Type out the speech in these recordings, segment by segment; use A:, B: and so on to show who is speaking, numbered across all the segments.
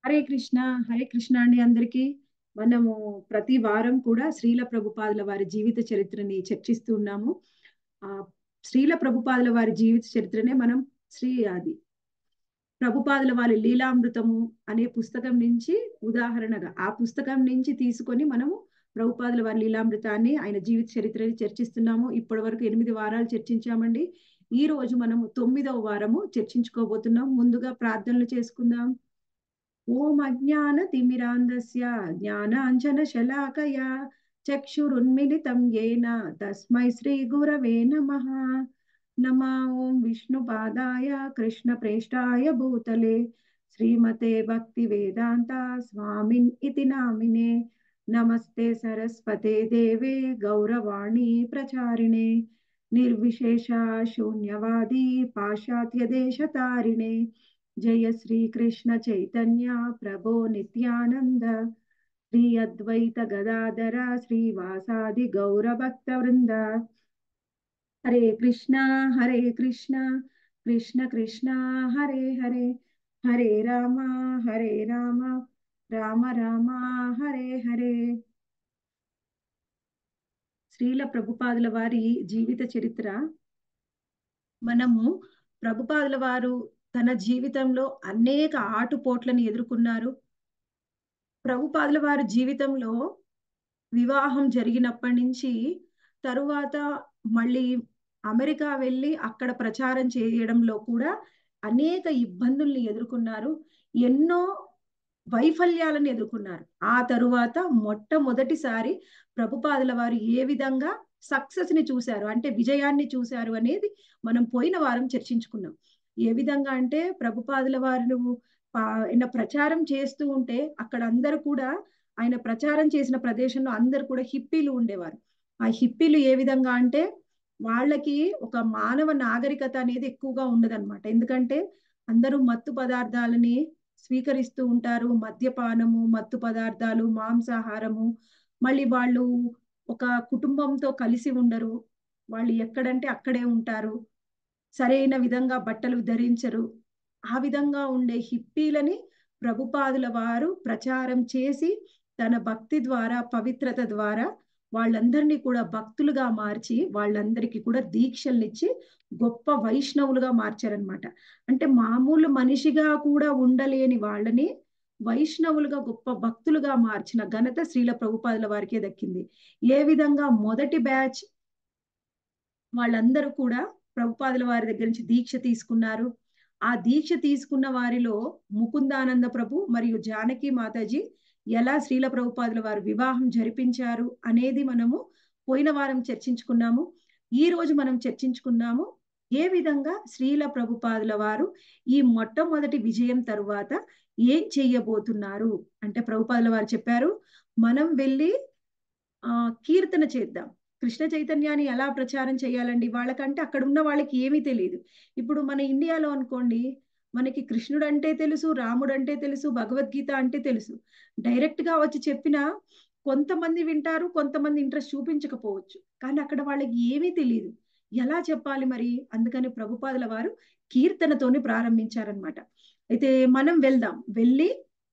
A: హరే కృష్ణ హరే కృష్ణ అండి అందరికీ మనము ప్రతి వారం కూడా శ్రీల ప్రభుపాదుల వారి జీవిత చరిత్రని చర్చిస్తూ ఉన్నాము ఆ శ్రీల ప్రభుపాదుల వారి జీవిత చరిత్రనే మనం శ్రీ అది ప్రభుపాదుల వారి లీలామృతము అనే పుస్తకం నుంచి ఉదాహరణగా ఆ పుస్తకం నుంచి తీసుకొని మనము ప్రభుపాదుల వారి లీలామృతాన్ని ఆయన జీవిత చరిత్రని చర్చిస్తున్నాము ఇప్పటి వరకు ఎనిమిది వారాలు చర్చించామండి ఈ రోజు మనము తొమ్మిదవ వారము చర్చించుకోబోతున్నాం ముందుగా ప్రార్థనలు చేసుకుందాం ఓం అజ్ఞాన తిమిరాంధస్య జ్ఞానాంజన శలాకయ చక్షురున్మిలితం ఏన తస్మై శ్రీ గురవే నమః నమ ఓం విష్ణుపాదాయ కృష్ణ ప్రేష్టాయ భూతలే శ్రీమతే భక్తి వేదాంత స్వామిన్ ఇతి నామినే నమస్తే సరస్వతే దేవే గౌరవాణి ప్రచారిణే నిర్విశేష శూన్యవాది పాశ్చాత్య దేశతారిణే జయ శ్రీ కృష్ణ చైతన్య ప్రభో నిత్యానంద శ్రీ అద్వైత గదాధర శ్రీవాసాది గౌర భక్త వృంద హరే కృష్ణ హరే కృష్ణ కృష్ణ కృష్ణ హరే హరే హరే రామ హరే రామ రామ రామ హరే హరే శ్రీల ప్రభుపాదుల వారి జీవిత చరిత్ర మనము ప్రభుపాదుల వారు తన జీవితంలో అనేక ఆటుపోట్లను ఎదుర్కొన్నారు ప్రభుపాదుల వారి జీవితంలో వివాహం జరిగినప్పటి నుంచి తరువాత మళ్ళీ అమెరికా వెళ్ళి అక్కడ ప్రచారం చేయడంలో కూడా అనేక ఇబ్బందుల్ని ఎదుర్కొన్నారు ఎన్నో వైఫల్యాలను ఎదుర్కొన్నారు ఆ తరువాత మొట్టమొదటిసారి ప్రభుపాదుల వారు ఏ విధంగా సక్సెస్ ని చూశారు అంటే విజయాన్ని చూశారు అనేది మనం పోయిన వారం చర్చించుకున్నాం ఏ విధంగా అంటే ప్రభుపాదుల వారు ఆయన ప్రచారం చేస్తూ ఉంటే అక్కడ అందరూ కూడా ఆయన ప్రచారం చేసిన ప్రదేశంలో అందరు కూడా హిప్పీలు ఉండేవారు ఆ హిప్పీలు ఏ విధంగా అంటే వాళ్ళకి ఒక మానవ నాగరికత అనేది ఎక్కువగా ఉండదన్నమాట ఎందుకంటే అందరూ మత్తు పదార్థాలని స్వీకరిస్తూ ఉంటారు మద్యపానము మత్తు పదార్థాలు మాంసాహారము మళ్ళీ వాళ్ళు ఒక కుటుంబంతో కలిసి ఉండరు వాళ్ళు ఎక్కడంటే అక్కడే ఉంటారు సరైన విధంగా బట్టలు ధరించరు ఆ విధంగా ఉండే హిప్పీలని ప్రభుపాదుల వారు ప్రచారం చేసి తన భక్తి ద్వారా పవిత్రత ద్వారా వాళ్ళందరినీ కూడా భక్తులుగా మార్చి వాళ్ళందరికీ కూడా దీక్షల్నిచ్చి గొప్ప వైష్ణవులుగా మార్చారనమాట అంటే మామూలు మనిషిగా కూడా ఉండలేని వాళ్ళని వైష్ణవులుగా గొప్ప భక్తులుగా మార్చిన ఘనత శ్రీల ప్రభుపాదుల వారికే దక్కింది ఏ విధంగా మొదటి బ్యాచ్ వాళ్ళందరూ కూడా ప్రభుపాదుల వారి దగ్గర నుంచి దీక్ష తీసుకున్నారు ఆ దీక్ష తీసుకున్న వారిలో ముకుందానంద ప్రభు మరియు జానకి మాతాజీ ఎలా శ్రీల ప్రభుపాదుల వారు వివాహం జరిపించారు అనేది మనము పోయిన వారం చర్చించుకున్నాము ఈ రోజు మనం చర్చించుకున్నాము ఏ విధంగా శ్రీల ప్రభుపాదుల వారు ఈ మొట్టమొదటి విజయం తరువాత ఏం చెయ్యబోతున్నారు అంటే ప్రభుపాదుల వారు చెప్పారు మనం వెళ్ళి ఆ కీర్తన చేద్దాం కృష్ణ చైతన్యాన్ని ఎలా ప్రచారం చేయాలండి వాళ్ళకంటే అక్కడ ఉన్న వాళ్ళకి ఏమీ తెలియదు ఇప్పుడు మన ఇండియాలో అనుకోండి మనకి కృష్ణుడు అంటే తెలుసు రాముడు అంటే తెలుసు భగవద్గీత అంటే తెలుసు డైరెక్ట్ గా వచ్చి చెప్పినా కొంతమంది వింటారు కొంతమంది ఇంట్రెస్ట్ చూపించకపోవచ్చు కానీ అక్కడ వాళ్ళకి ఏమీ తెలియదు ఎలా చెప్పాలి మరి అందుకని ప్రభుపాదుల వారు కీర్తనతోని ప్రారంభించారనమాట అయితే మనం వెళ్దాం వెళ్ళి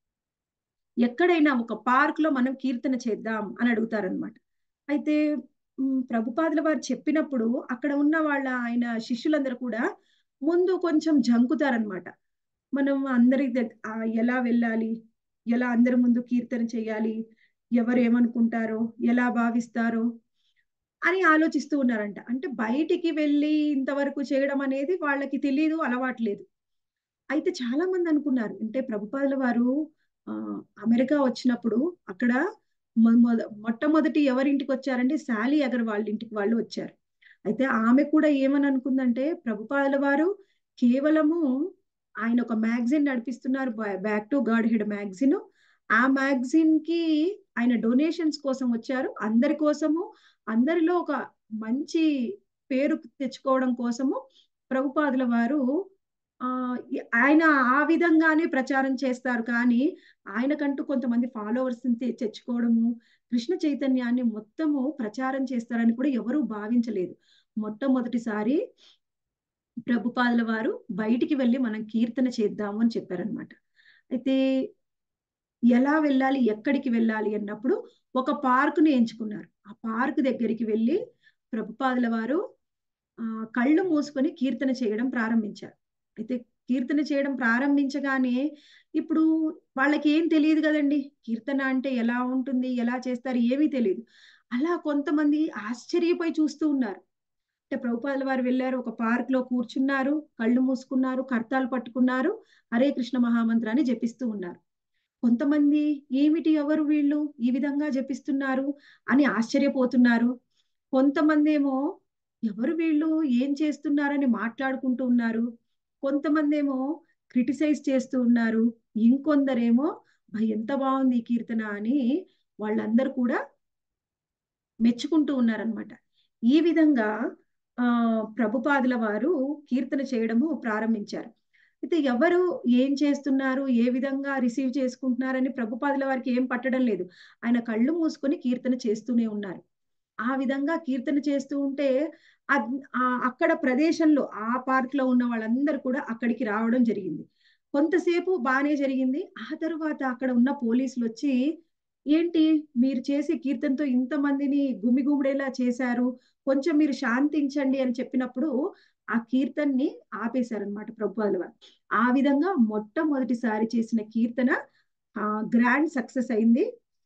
A: ఎక్కడైనా ఒక పార్క్ లో మనం కీర్తన చేద్దాం అని అడుగుతారనమాట అయితే ప్రభుపాదుల వారు చెప్పినప్పుడు అక్కడ ఉన్న వాళ్ళ ఆయన శిష్యులందరూ కూడా ముందు కొంచెం జంకుతారనమాట మనం అందరి ఎలా వెళ్ళాలి ఎలా అందరి ముందు కీర్తన చేయాలి ఎవరు ఏమనుకుంటారో ఎలా భావిస్తారో అని ఆలోచిస్తూ ఉన్నారంట అంటే బయటికి వెళ్ళి ఇంతవరకు చేయడం అనేది వాళ్ళకి తెలియదు అలవాట్లేదు అయితే చాలా మంది అనుకున్నారు అంటే ప్రభుపాదుల వారు ఆ అమెరికా వచ్చినప్పుడు అక్కడ మొట్టమొదటి ఎవరింటికి వచ్చారంటే శాలీ అగర్ వాళ్ళ ఇంటికి వాళ్ళు వచ్చారు అయితే ఆమె కూడా ఏమని అనుకుందంటే ప్రభుపాదుల వారు కేవలము ఆయన ఒక మ్యాగజిన్ నడిపిస్తున్నారు back to Godhead magazine ఆ మ్యాగజిన్ కి ఆయన డొనేషన్స్ కోసం వచ్చారు అందరి కోసము అందరిలో ఒక మంచి పేరు తెచ్చుకోవడం కోసము ప్రభుపాదుల వారు ఆ ఆయన ఆ విధంగానే ప్రచారం చేస్తారు కానీ ఆయనకంటూ కొంతమంది ఫాలోవర్స్ తెచ్చుకోవడము కృష్ణ చైతన్యాన్ని మొత్తము ప్రచారం చేస్తారని కూడా ఎవరూ భావించలేదు మొట్టమొదటిసారి ప్రభుపాదుల వారు బయటికి వెళ్ళి మనం కీర్తన చేద్దాము అని చెప్పారనమాట అయితే ఎలా వెళ్ళాలి ఎక్కడికి వెళ్ళాలి అన్నప్పుడు ఒక పార్కుని ఎంచుకున్నారు ఆ పార్క్ దగ్గరికి వెళ్ళి ప్రభుపాదుల వారు ఆ కళ్ళు మూసుకొని కీర్తన చేయడం ప్రారంభించారు అయితే కీర్తన చేయడం ప్రారంభించగానే ఇప్పుడు వాళ్ళకి ఏం తెలియదు కదండి కీర్తన అంటే ఎలా ఉంటుంది ఎలా చేస్తారు ఏమీ తెలియదు అలా కొంతమంది ఆశ్చర్యపోయి చూస్తూ ఉన్నారు అంటే ప్రభుపాదుల వారు వెళ్ళారు ఒక పార్క్ లో కూర్చున్నారు కళ్ళు మూసుకున్నారు కర్తాలు పట్టుకున్నారు హరే కృష్ణ మహామంత్రాన్ని జపిస్తూ ఉన్నారు కొంతమంది ఏమిటి ఎవరు వీళ్ళు ఈ విధంగా జపిస్తున్నారు అని ఆశ్చర్యపోతున్నారు కొంతమంది ఏమో ఎవరు వీళ్ళు ఏం చేస్తున్నారని మాట్లాడుకుంటూ ఉన్నారు కొంతమంది ఏమో క్రిటిసైజ్ చేస్తూ ఉన్నారు ఇంకొందరేమో ఎంత బాగుంది ఈ కీర్తన అని వాళ్ళందరూ కూడా మెచ్చుకుంటూ ఉన్నారనమాట ఈ విధంగా ఆ ప్రభుపాదుల వారు కీర్తన చేయడము ప్రారంభించారు అయితే ఎవరు ఏం చేస్తున్నారు ఏ విధంగా రిసీవ్ చేసుకుంటున్నారని ప్రభుపాదుల వారికి ఏం పట్టడం లేదు ఆయన కళ్ళు మూసుకొని కీర్తన చేస్తూనే ఉన్నారు ఆ విధంగా కీర్తన చేస్తూ ఉంటే అక్కడ ప్రదేశంలో ఆ పార్క్ లో ఉన్న వాళ్ళందరూ కూడా అక్కడికి రావడం జరిగింది కొంతసేపు బాగానే జరిగింది ఆ తరువాత అక్కడ ఉన్న పోలీసులు వచ్చి ఏంటి మీరు చేసే కీర్తనతో ఇంతమందిని గుమిగుమిడేలా చేశారు కొంచెం మీరు శాంతించండి అని చెప్పినప్పుడు ఆ కీర్తన్ని ఆపేశారనమాట ప్రభుపాదుల వారు ఆ విధంగా మొట్టమొదటిసారి చేసిన కీర్తన ఆ గ్రాండ్ సక్సెస్ అయింది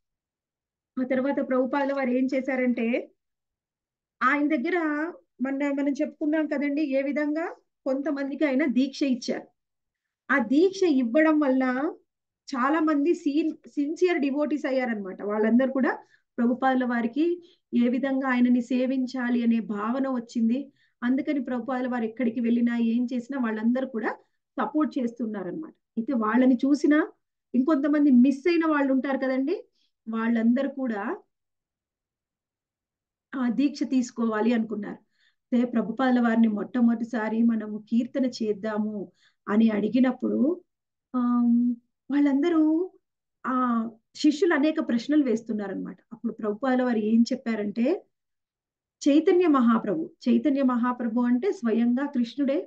A: ఆ తర్వాత ప్రభుపాదుల వారు ఏం చేశారంటే ఆయన దగ్గర మన మనం చెప్పుకున్నాం కదండి ఏ విధంగా కొంతమందికి ఆయన దీక్ష ఇచ్చారు ఆ దీక్ష ఇవ్వడం వల్ల చాలా మంది సీన్ సిన్సియర్ డివోటీస్ అయ్యారనమాట వాళ్ళందరూ కూడా ప్రభుపాదుల వారికి ఏ విధంగా ఆయనని సేవించాలి అనే భావన వచ్చింది అందుకని ప్రభుపాదుల వారు ఎక్కడికి వెళ్ళినా ఏం చేసినా వాళ్ళందరూ కూడా సపోర్ట్ చేస్తున్నారనమాట అయితే వాళ్ళని చూసినా ఇంకొంతమంది మిస్ అయిన వాళ్ళు ఉంటారు కదండి వాళ్ళందరూ కూడా ఆ దీక్ష తీసుకోవాలి అనుకున్నారు అయితే ప్రభుపాదుల వారిని మొట్టమొదటిసారి మనము కీర్తన చేద్దాము అని అడిగినప్పుడు ఆ వాళ్ళందరూ ఆ శిష్యులు అనేక ప్రశ్నలు వేస్తున్నారనమాట అప్పుడు ప్రభుపాదుల వారు ఏం చెప్పారంటే చైతన్య మహాప్రభు చైతన్య మహాప్రభు అంటే స్వయంగా కృష్ణుడే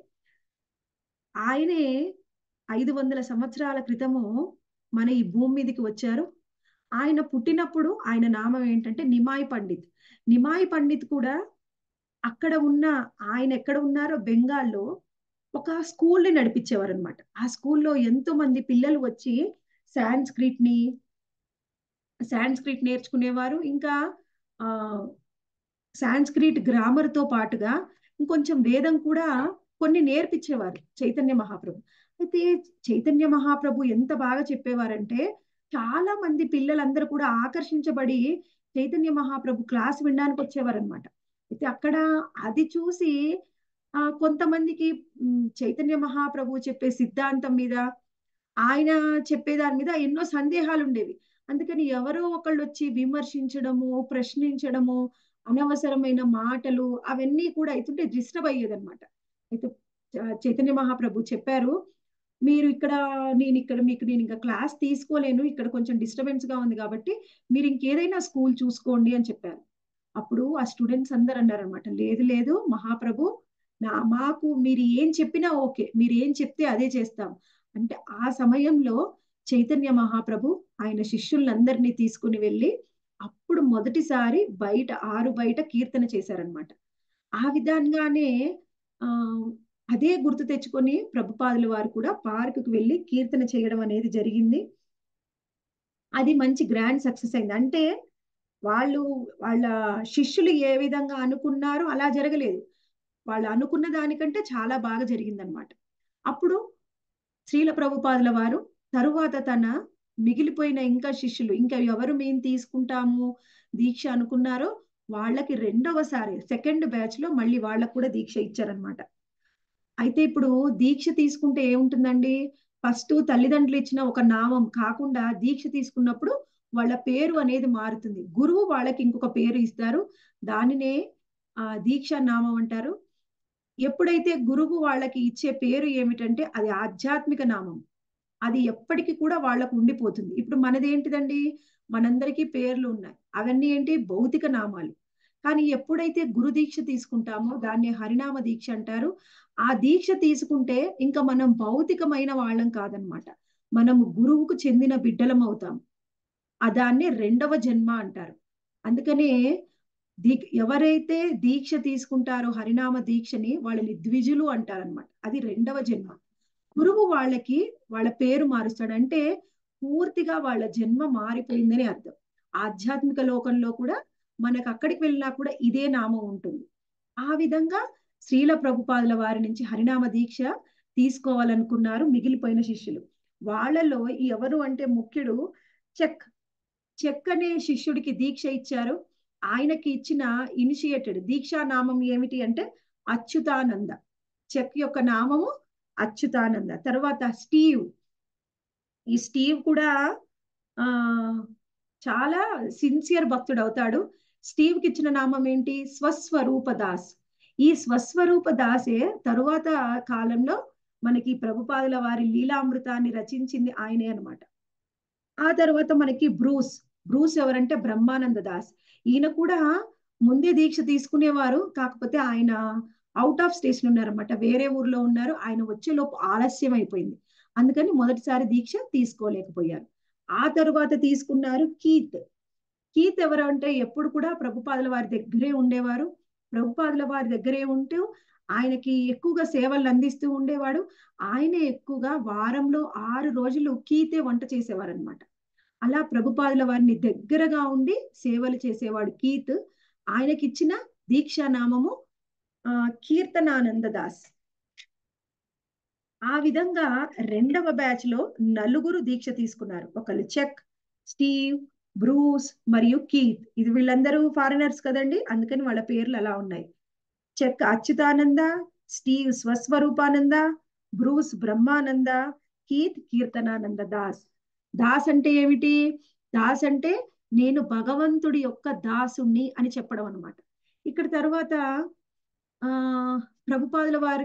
A: ఆయనే ఐదు వందల సంవత్సరాల క్రితము మన ఈ భూమి మీదకి వచ్చారు ఆయన పుట్టినప్పుడు ఆయన నామం ఏంటంటే నిమాయి పండిత్ నిమాయి పండిత్ కూడా అక్కడ ఉన్న ఆయన ఎక్కడ ఉన్నారో బెంగాల్లో ఒక స్కూల్ని నడిపించేవారు అనమాట ఆ స్కూల్లో ఎంతో మంది పిల్లలు వచ్చి సాంస్క్రిట్ ని సాంస్క్రిట్ నేర్చుకునేవారు ఇంకా ఆ సాంస్క్రిట్ గ్రామర్ తో పాటుగా ఇంకొంచెం వేదం కూడా కొన్ని నేర్పించేవారు చైతన్య మహాప్రభు అయితే చైతన్య మహాప్రభు ఎంత బాగా చెప్పేవారంటే చాలా మంది పిల్లలందరూ కూడా ఆకర్షించబడి చైతన్య మహాప్రభు క్లాస్ వినడానికి వచ్చేవారు అనమాట అయితే అక్కడ అది చూసి ఆ కొంతమందికి చైతన్య మహాప్రభు చెప్పే సిద్ధాంతం మీద ఆయన చెప్పే దాని మీద ఎన్నో సందేహాలు ఉండేవి అందుకని ఎవరో ఒకళ్ళు వచ్చి విమర్శించడము ప్రశ్నించడము అనవసరమైన మాటలు అవన్నీ కూడా అవుతుంటే డిస్టర్బ్ అయ్యేదన్నమాట అయితే చైతన్య మహాప్రభు చెప్పారు మీరు ఇక్కడ నేను ఇక్కడ మీకు నేను ఇంకా క్లాస్ తీసుకోలేను ఇక్కడ కొంచెం డిస్టర్బెన్స్ గా ఉంది కాబట్టి మీరు ఇంకేదైనా స్కూల్ చూసుకోండి అని చెప్పారు అప్పుడు ఆ స్టూడెంట్స్ అందరు అన్నారు అనమాట లేదు లేదు మహాప్రభు నా మాకు మీరు ఏం చెప్పినా ఓకే మీరు ఏం చెప్తే అదే చేస్తాం అంటే ఆ సమయంలో చైతన్య మహాప్రభు ఆయన శిష్యులందరినీ తీసుకుని వెళ్ళి అప్పుడు మొదటిసారి బయట ఆరు బయట కీర్తన చేశారనమాట ఆ విధంగానే ఆ అదే గుర్తు తెచ్చుకొని ప్రభుపాదుల వారు కూడా పార్కుకు వెళ్ళి కీర్తన చేయడం అనేది జరిగింది అది మంచి గ్రాండ్ సక్సెస్ అయింది అంటే వాళ్ళు వాళ్ళ శిష్యులు ఏ విధంగా అనుకున్నారో అలా జరగలేదు వాళ్ళు అనుకున్న దానికంటే చాలా బాగా జరిగిందనమాట అప్పుడు శ్రీల ప్రభుపాదుల వారు తరువాత తన మిగిలిపోయిన ఇంకా శిష్యులు ఇంకా ఎవరు మేము తీసుకుంటాము దీక్ష అనుకున్నారో వాళ్ళకి రెండవసారి సెకండ్ బ్యాచ్ లో మళ్ళీ వాళ్ళకు కూడా దీక్ష ఇచ్చారనమాట అయితే ఇప్పుడు దీక్ష తీసుకుంటే ఏముంటుందండి ఫస్ట్ తల్లిదండ్రులు ఇచ్చిన ఒక నామం కాకుండా దీక్ష తీసుకున్నప్పుడు వాళ్ళ పేరు అనేది మారుతుంది గురువు వాళ్ళకి ఇంకొక పేరు ఇస్తారు దానినే ఆ దీక్ష నామం అంటారు ఎప్పుడైతే గురువు వాళ్ళకి ఇచ్చే పేరు ఏమిటంటే అది ఆధ్యాత్మిక నామం అది ఎప్పటికీ కూడా వాళ్ళకు ఉండిపోతుంది ఇప్పుడు మనది ఏంటిదండి మనందరికీ పేర్లు ఉన్నాయి అవన్నీ ఏంటి భౌతిక నామాలు కానీ ఎప్పుడైతే గురు దీక్ష తీసుకుంటామో దాన్ని హరినామ దీక్ష అంటారు ఆ దీక్ష తీసుకుంటే ఇంకా మనం భౌతికమైన వాళ్ళం కాదనమాట మనము గురువుకు చెందిన బిడ్డలం అవుతాం ఆ దాన్ని రెండవ జన్మ అంటారు అందుకనే దీ ఎవరైతే దీక్ష తీసుకుంటారో హరినామ దీక్షని వాళ్ళని ద్విజులు అంటారనమాట అది రెండవ జన్మ గురువు వాళ్ళకి వాళ్ళ పేరు మారుస్తాడు అంటే పూర్తిగా వాళ్ళ జన్మ మారిపోయిందని అర్థం ఆధ్యాత్మిక లోకంలో కూడా మనకు అక్కడికి వెళ్ళినా కూడా ఇదే నామం ఉంటుంది ఆ విధంగా శ్రీల ప్రభుపాదుల వారి నుంచి హరినామ దీక్ష తీసుకోవాలనుకున్నారు మిగిలిపోయిన శిష్యులు వాళ్ళలో ఎవరు అంటే ముఖ్యుడు చెక్ చెక్ అనే శిష్యుడికి దీక్ష ఇచ్చారు ఆయనకి ఇచ్చిన ఇనిషియేటెడ్ దీక్షా నామం ఏమిటి అంటే అచ్యుతానంద చెక్ యొక్క నామము అచ్యుతానంద తర్వాత స్టీవ్ ఈ స్టీవ్ కూడా ఆ చాలా సిన్సియర్ భక్తుడు అవుతాడు స్టీవ్ కి ఇచ్చిన నామం ఏంటి స్వస్వరూప దాస్ ఈ స్వస్వరూప దాసే తరువాత కాలంలో మనకి ప్రభుపాదుల వారి లీలామృతాన్ని రచించింది ఆయనే అనమాట ఆ తర్వాత మనకి బ్రూస్ బ్రూస్ ఎవరంటే బ్రహ్మానంద దాస్ ఈయన కూడా ముందే దీక్ష తీసుకునేవారు కాకపోతే ఆయన అవుట్ ఆఫ్ స్టేషన్ ఉన్నారన్నమాట వేరే ఊర్లో ఉన్నారు ఆయన వచ్చే లోపు ఆలస్యం అయిపోయింది అందుకని మొదటిసారి దీక్ష తీసుకోలేకపోయారు ఆ తరువాత తీసుకున్నారు కీత్ కీత్ ఎవరు అంటే ఎప్పుడు కూడా ప్రభుపాదుల వారి దగ్గరే ఉండేవారు ప్రభుపాదుల వారి దగ్గరే ఉంటూ ఆయనకి ఎక్కువగా సేవలు అందిస్తూ ఉండేవాడు ఆయనే ఎక్కువగా వారంలో ఆరు రోజులు కీతే వంట చేసేవారు అనమాట అలా ప్రభుపాదుల వారిని దగ్గరగా ఉండి సేవలు చేసేవాడు కీత్ ఆయనకిచ్చిన దీక్షా నామము ఆ కీర్తనానంద దాస్ ఆ విధంగా రెండవ బ్యాచ్ లో నలుగురు దీక్ష తీసుకున్నారు ఒకళ్ళు చెక్ స్టీవ్ బ్రూస్ మరియు కీత్ ఇది వీళ్ళందరూ ఫారినర్స్ కదండి అందుకని వాళ్ళ పేర్లు అలా ఉన్నాయి Chuck Achyutananda Steve Swaswarupananda Bruce Brahmananda Keith Kirtanananda Das Das అంటే ఏమిటి దాస్ అంటే నేను భగవంతుడి యొక్క దాసుణ్ణి అని చెప్పడం అనమాట ఇక్కడ తర్వాత ఆ ప్రభుపాదుల వారి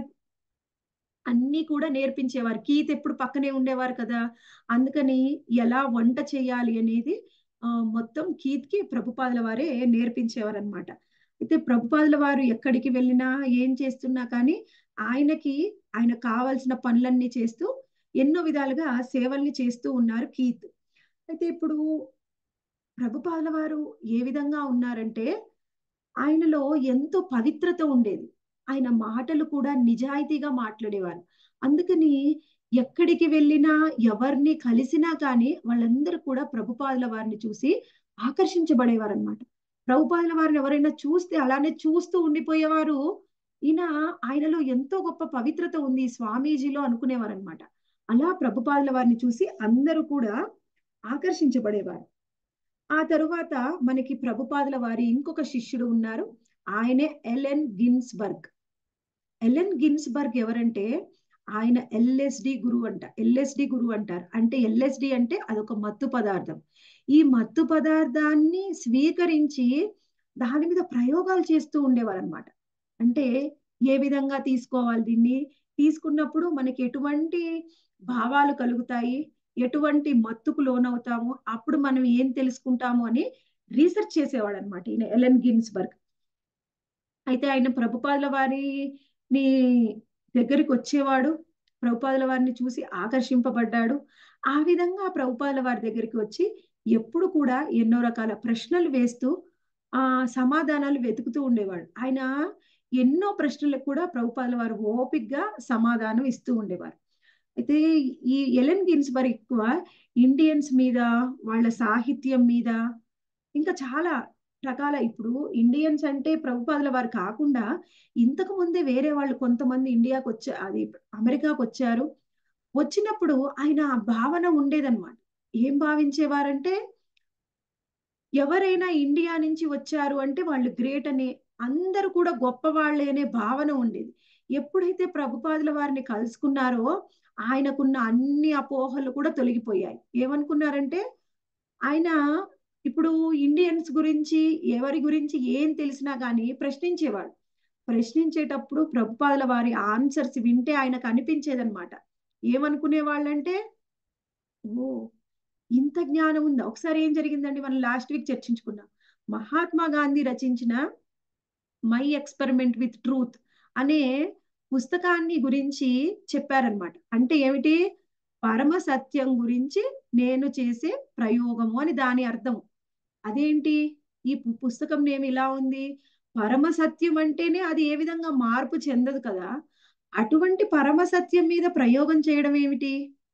A: అన్ని కూడా నేర్పించేవారు కీత్ ఎప్పుడు పక్కనే ఉండేవారు కదా అందుకని ఎలా వంట చేయాలి అనేది ఆ మొత్తం కీత్ కి ప్రభుపాదుల వారే నేర్పించేవారు అనమాట అయితే ప్రభుపాదుల వారు ఎక్కడికి వెళ్ళినా ఏం చేస్తున్నా కానీ ఆయనకి ఆయన కావాల్సిన పనులన్నీ చేస్తూ ఎన్నో విధాలుగా సేవల్ని చేస్తూ ఉన్నారు కీత్ అయితే ఇప్పుడు ప్రభుపాదుల వారు ఏ విధంగా ఉన్నారంటే ఆయనలో ఎంతో పవిత్రత ఉండేది ఆయన మాటలు కూడా నిజాయితీగా మాట్లాడేవారు అందుకని ఎక్కడికి వెళ్ళినా ఎవరిని కలిసినా కానీ వాళ్ళందరూ కూడా ప్రభుపాదుల వారిని చూసి ఆకర్షించబడేవారు అనమాట ప్రభుపాదుల వారిని ఎవరైనా చూస్తే అలానే చూస్తూ ఉండిపోయేవారు ఈయన ఆయనలో ఎంతో గొప్ప పవిత్రత ఉంది స్వామీజీలో అనుకునేవారు అనమాట అలా ప్రభుపాదుల వారిని చూసి అందరూ కూడా ఆకర్షించబడేవారు ఆ తరువాత మనకి ప్రభుపాదుల వారి ఇంకొక శిష్యుడు ఉన్నారు ఆయనే ఎలెన్ గిన్స్బర్గ్ ఎలెన్ గిన్స్బర్గ్ ఎవరంటే ఆయన ఎల్ఎస్డి గురువు అంట ఎల్ఎస్డి గురువు అంటారు అంటే ఎల్ఎస్డి అంటే అదొక మత్తు పదార్థం ఈ మత్తు పదార్థాన్ని స్వీకరించి దాని మీద ప్రయోగాలు చేస్తూ ఉండేవారు అనమాట అంటే ఏ విధంగా తీసుకోవాలి దీన్ని తీసుకున్నప్పుడు మనకి ఎటువంటి భావాలు కలుగుతాయి ఎటువంటి మత్తుకు లోనవుతాము అప్పుడు మనం ఏం తెలుసుకుంటాము అని రీసెర్చ్ చేసేవాడు అనమాట ఈయన ఎలెన్ గిన్స్బర్గ్ అయితే ఆయన ప్రభుపాదుల వారిని దగ్గరికి వచ్చేవాడు ప్రభుపాదుల వారిని చూసి ఆకర్షింపబడ్డాడు ఆ విధంగా ప్రభుపాదుల వారి దగ్గరికి వచ్చి ఎప్పుడు కూడా ఎన్నో రకాల ప్రశ్నలు వేస్తూ ఆ సమాధానాలు వెతుకుతూ ఉండేవాడు ఆయన ఎన్నో ప్రశ్నలకు కూడా ప్రభుపాదుల వారు ఓపిక్గా సమాధానం ఇస్తూ ఉండేవారు అయితే ఈ ఎలెన్ గిన్స్బర్గ్ ఎక్కువ ఇండియన్స్ మీద వాళ్ళ సాహిత్యం మీద ఇంకా చాలా రకాల ఇప్పుడు ఇండియన్స్ అంటే ప్రభుపాదుల వారు కాకుండా ఇంతకు ముందే వేరే వాళ్ళు కొంతమంది ఇండియాకి వచ్చా అది అమెరికాకు వచ్చారు వచ్చినప్పుడు ఆయన భావన ఉండేదన్నమాట ఏం భావించేవారంటే ఎవరైనా ఇండియా నుంచి వచ్చారు అంటే వాళ్ళు గ్రేట్ అనే అందరూ కూడా గొప్ప వాళ్ళే అనే భావన ఉండేది ఎప్పుడైతే ప్రభుపాదుల వారిని కలుసుకున్నారో ఆయనకున్న అన్ని అపోహలు కూడా తొలగిపోయాయి ఏమనుకున్నారంటే ఆయన ఇప్పుడు ఇండియన్స్ గురించి ఎవరి గురించి ఏం తెలిసినా కానీ ప్రశ్నించేవాడు ప్రశ్నించేటప్పుడు ప్రభుపాదుల వారి ఆన్సర్స్ వింటే ఆయనకు అనిపించేదన్నమాట ఏమనుకునే వాళ్ళంటే ఓ ఇంత జ్ఞానం ఉందా ఒకసారి ఏం జరిగిందండి మనం లాస్ట్ వీక్ చర్చించుకున్నాం మహాత్మా గాంధీ రచించిన మై ఎక్స్పెరిమెంట్ విత్ ట్రూత్ అనే పుస్తకాన్ని గురించి చెప్పారనమాట అంటే ఏమిటి పరమ సత్యం గురించి నేను చేసే ప్రయోగము అని దాని అర్థం అదేంటి ఈ పు- పుస్తకం నేమ్ ఇలా ఉంది పరమ సత్యం అంటేనే అది ఏ విధంగా మార్పు చెందదు కదా అటువంటి పరమ సత్యం మీద ప్రయోగం చేయడం ఏమిటి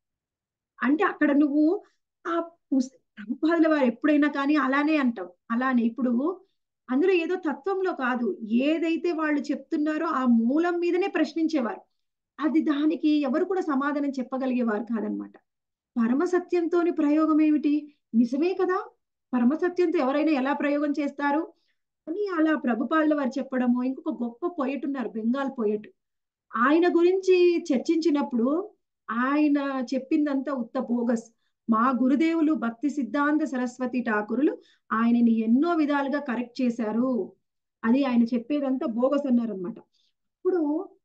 A: అంటే అక్కడ నువ్వు ఆ పుస్- ప్రభుపాదుల వారు ఎప్పుడైనా కానీ అలానే అంటావు అలానే ఇప్పుడు అందులో ఏదో తత్వంలో కాదు ఏదైతే వాళ్ళు చెప్తున్నారో ఆ మూలం మీదనే ప్రశ్నించేవారు అది దానికి ఎవరు కూడా సమాధానం చెప్పగలిగేవారు కాదనమాట పరమ సత్యంతోని ప్రయోగం ఏమిటి నిజమే కదా పరమ సత్యంతో ఎవరైనా ఎలా ప్రయోగం చేస్తారు అని అలా ప్రభుపాదుల వారు చెప్పడము ఇంకొక గొప్ప పోయట్ ఉన్నారు బెంగాల్ పోయట్ ఆయన గురించి చర్చించినప్పుడు ఆయన చెప్పిందంతా ఉత్త బోగస్ మా గురుదేవులు భక్తి సిద్ధాంత సరస్వతి ఠాకూరులు ఆయనని ఎన్నో విధాలుగా కరెక్ట్ చేశారు అది ఆయన చెప్పేదంతా బోగస్ అన్నారనమాట ఇప్పుడు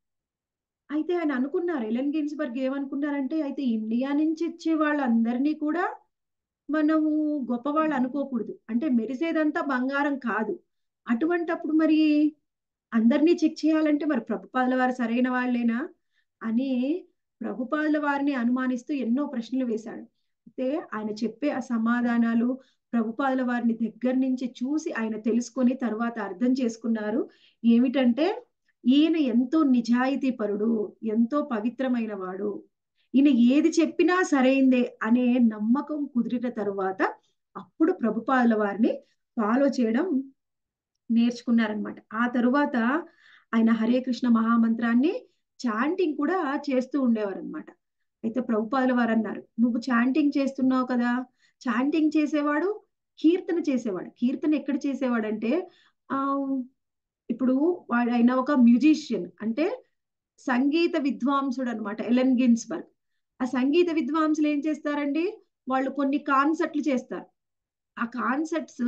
A: అయితే ఆయన అనుకున్నారు ఎలెన్ గిన్స్బర్గ్ ఏమనుకున్నారంటే అయితే ఇండియా నుంచి వచ్చే వాళ్ళందరినీ కూడా మనము గొప్పవాళ్ళు అనుకోకూడదు అంటే మెరిసేదంతా బంగారం కాదు అటువంటప్పుడు మరి అందరినీ చెక్ చేయాలంటే మరి ప్రభుపాదుల వారు సరైన వాళ్ళేనా అని ప్రభుపాదుల వారిని అనుమానిస్తూ ఎన్నో ప్రశ్నలు వేశాడు అయితే ఆయన చెప్పే ఆ సమాధానాలు ప్రభుపాదుల వారిని దగ్గర నుంచి చూసి ఆయన తెలుసుకొని తర్వాత అర్థం చేసుకున్నారు ఏమిటంటే ఈయన ఎంతో నిజాయితీ పరుడు ఎంతో పవిత్రమైన వాడు ఈయన ఏది చెప్పినా సరైందే అనే నమ్మకం కుదిరిన తరువాత అప్పుడు ప్రభుపాదుల వారిని ఫాలో చేయడం నేర్చుకున్నారనమాట ఆ తరువాత ఆయన హరే కృష్ణ మహామంత్రాన్ని చాంటింగ్ కూడా చేస్తూ ఉండేవారు అనమాట అయితే ప్రభుపాదుల వారు అన్నారు నువ్వు చాంటింగ్ చేస్తున్నావు కదా చాంటింగ్ చేసేవాడు కీర్తన చేసేవాడు కీర్తన ఎక్కడ చేసేవాడంటే ఆ ఇప్పుడు వాడు ఆయన ఒక మ్యూజిషియన్ అంటే సంగీత విద్వాంసుడు అనమాట ఎలెన్ గిన్స్బర్గ్ ఆ సంగీత విద్వాంసులు ఏం చేస్తారండి వాళ్ళు కొన్ని కాన్సర్ట్లు చేస్తారు ఆ కాన్సర్ట్స్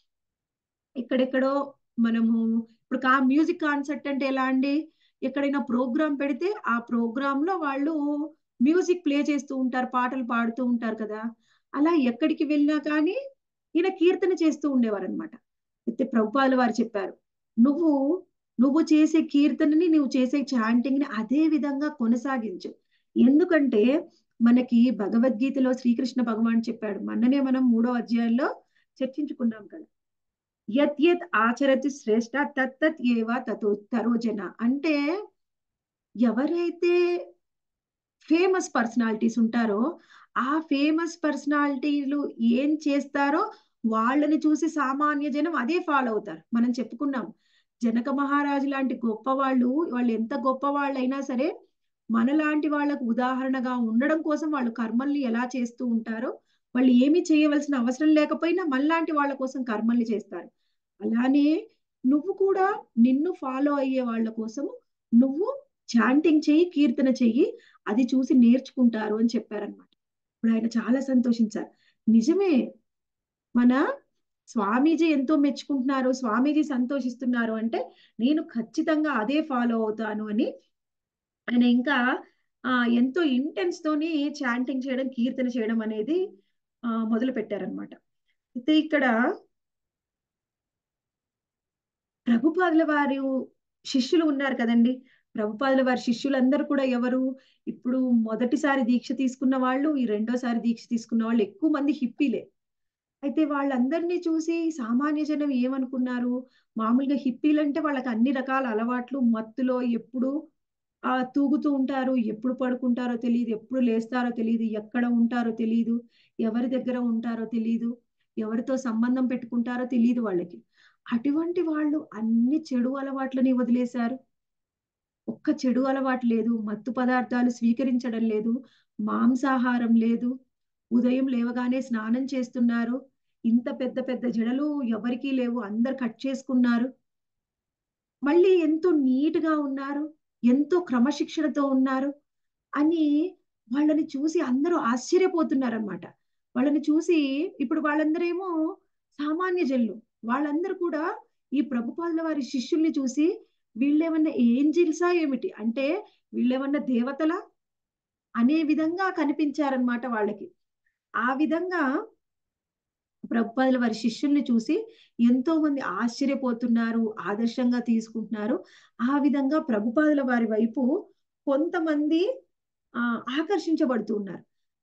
A: ఎక్కడెక్కడో మనము ఇప్పుడు కా మ్యూజిక్ కాన్సర్ట్ అంటే ఎలా అండి ఎక్కడైనా ప్రోగ్రామ్ పెడితే ఆ ప్రోగ్రామ్ లో వాళ్ళు మ్యూజిక్ ప్లే చేస్తూ ఉంటారు పాటలు పాడుతూ ఉంటారు కదా అలా ఎక్కడికి వెళ్ళినా కానీ ఈయన కీర్తన చేస్తూ ఉండేవారు అనమాట అయితే ప్రభుపాలు వారు చెప్పారు నువ్వు నువ్వు చేసే కీర్తనని నువ్వు చేసే చాంటింగ్ ని అదే విధంగా కొనసాగించు ఎందుకంటే మనకి భగవద్గీతలో శ్రీకృష్ణ భగవాన్ చెప్పాడు మొన్ననే మనం మూడో అధ్యాయంలో చర్చించుకున్నాం కదా యత్ యత్ ఆచరతి శ్రేష్ట తత్తత్ ఏవ తతో తరోజన అంటే ఎవరైతే ఫేమస్ పర్సనాలిటీస్ ఉంటారో ఆ ఫేమస్ పర్సనాలిటీలు ఏం చేస్తారో వాళ్ళని చూసి సామాన్య జనం అదే ఫాలో అవుతారు మనం చెప్పుకున్నాం జనక మహారాజు లాంటి గొప్ప వాళ్ళు వాళ్ళు ఎంత గొప్ప వాళ్ళైనా సరే మనలాంటి వాళ్ళకు ఉదాహరణగా ఉండడం కోసం వాళ్ళు కర్మల్ని ఎలా చేస్తూ ఉంటారో వాళ్ళు ఏమి చేయవలసిన అవసరం లేకపోయినా మనలాంటి వాళ్ళ కోసం కర్మల్ని చేస్తారు అలానే నువ్వు కూడా నిన్ను ఫాలో అయ్యే వాళ్ళ కోసం నువ్వు చాంటింగ్ చెయ్యి కీర్తన చెయ్యి అది చూసి నేర్చుకుంటారు అని చెప్పారనమాట ఇప్పుడు ఆయన చాలా సంతోషించారు నిజమే మన స్వామీజీ ఎంతో మెచ్చుకుంటున్నారు స్వామీజీ సంతోషిస్తున్నారు అంటే నేను ఖచ్చితంగా అదే ఫాలో అవుతాను అని ఆయన ఇంకా ఆ ఎంతో ఇంటెన్స్ తోని చాంటింగ్ చేయడం కీర్తన చేయడం అనేది ఆ మొదలు పెట్టారనమాట అయితే ఇక్కడ ప్రభుపాదుల వారు శిష్యులు ఉన్నారు కదండి ప్రభుపాదుల వారి శిష్యులందరూ కూడా ఎవరు ఇప్పుడు మొదటిసారి దీక్ష తీసుకున్న వాళ్ళు ఈ రెండోసారి దీక్ష తీసుకున్న వాళ్ళు ఎక్కువ మంది హిప్పీలే అయితే వాళ్ళందరినీ చూసి సామాన్య జనం ఏమనుకున్నారు మామూలుగా హిప్పీలు అంటే వాళ్ళకి అన్ని రకాల అలవాట్లు మత్తులో ఎప్పుడు ఆ తూగుతూ ఉంటారు ఎప్పుడు పడుకుంటారో తెలియదు ఎప్పుడు లేస్తారో తెలియదు ఎక్కడ ఉంటారో తెలియదు ఎవరి దగ్గర ఉంటారో తెలియదు ఎవరితో సంబంధం పెట్టుకుంటారో తెలియదు వాళ్ళకి అటువంటి వాళ్ళు అన్ని చెడు అలవాట్లని వదిలేశారు ఒక్క చెడు అలవాటు లేదు మత్తు పదార్థాలు స్వీకరించడం లేదు మాంసాహారం లేదు ఉదయం లేవగానే స్నానం చేస్తున్నారు ఇంత పెద్ద పెద్ద జడలు ఎవరికీ లేవు అందరు కట్ చేసుకున్నారు మళ్ళీ ఎంతో నీట్ గా ఉన్నారు ఎంతో క్రమశిక్షణతో ఉన్నారు అని వాళ్ళని చూసి అందరూ ఆశ్చర్యపోతున్నారు అనమాట వాళ్ళని చూసి ఇప్పుడు వాళ్ళందరేమో సామాన్య జనులు వాళ్ళందరూ కూడా ఈ ప్రభుపాదుల వారి శిష్యుల్ని చూసి వీళ్ళేమన్నా ఏంజిల్సా ఏమిటి అంటే వీళ్ళేమన్నా దేవతలా అనే విధంగా కనిపించారనమాట వాళ్ళకి ఆ విధంగా ప్రభుపాదుల వారి శిష్యుల్ని చూసి ఎంతో మంది ఆశ్చర్యపోతున్నారు ఆదర్శంగా తీసుకుంటున్నారు ఆ విధంగా ప్రభుపాదుల వారి వైపు కొంతమంది ఆ ఆకర్షించబడుతూ ఉన్నారు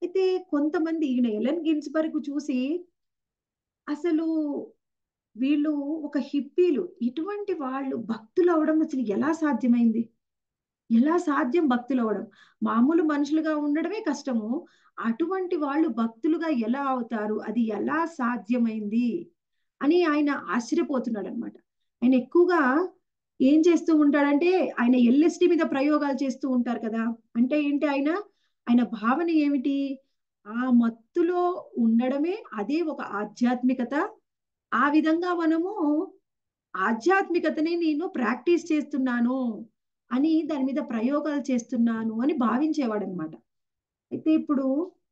A: అయితే కొంతమంది ఈయన ఎలెన్ గిన్స్బర్గ్ చూసి అసలు వీళ్ళు ఒక హిప్పీలు ఇటువంటి వాళ్ళు భక్తులు అవడం అసలు ఎలా సాధ్యమైంది ఎలా సాధ్యం భక్తులు అవడం మామూలు మనుషులుగా ఉండడమే కష్టము అటువంటి వాళ్ళు భక్తులుగా ఎలా అవుతారు అది ఎలా సాధ్యమైంది అని ఆయన ఆశ్చర్యపోతున్నాడు అనమాట ఆయన ఎక్కువగా ఏం చేస్తూ ఉంటాడంటే ఆయన ఎల్ఎస్డి మీద ప్రయోగాలు చేస్తూ ఉంటారు కదా అంటే ఏంటి ఆయన ఆయన భావన ఏమిటి ఆ మత్తులో ఉండడమే అదే ఒక ఆధ్యాత్మికత ఆ విధంగా మనము ఆధ్యాత్మికతని నేను ప్రాక్టీస్ చేస్తున్నాను అని దాని మీద ప్రయోగాలు చేస్తున్నాను అని భావించేవాడు అనమాట అయితే ఇప్పుడు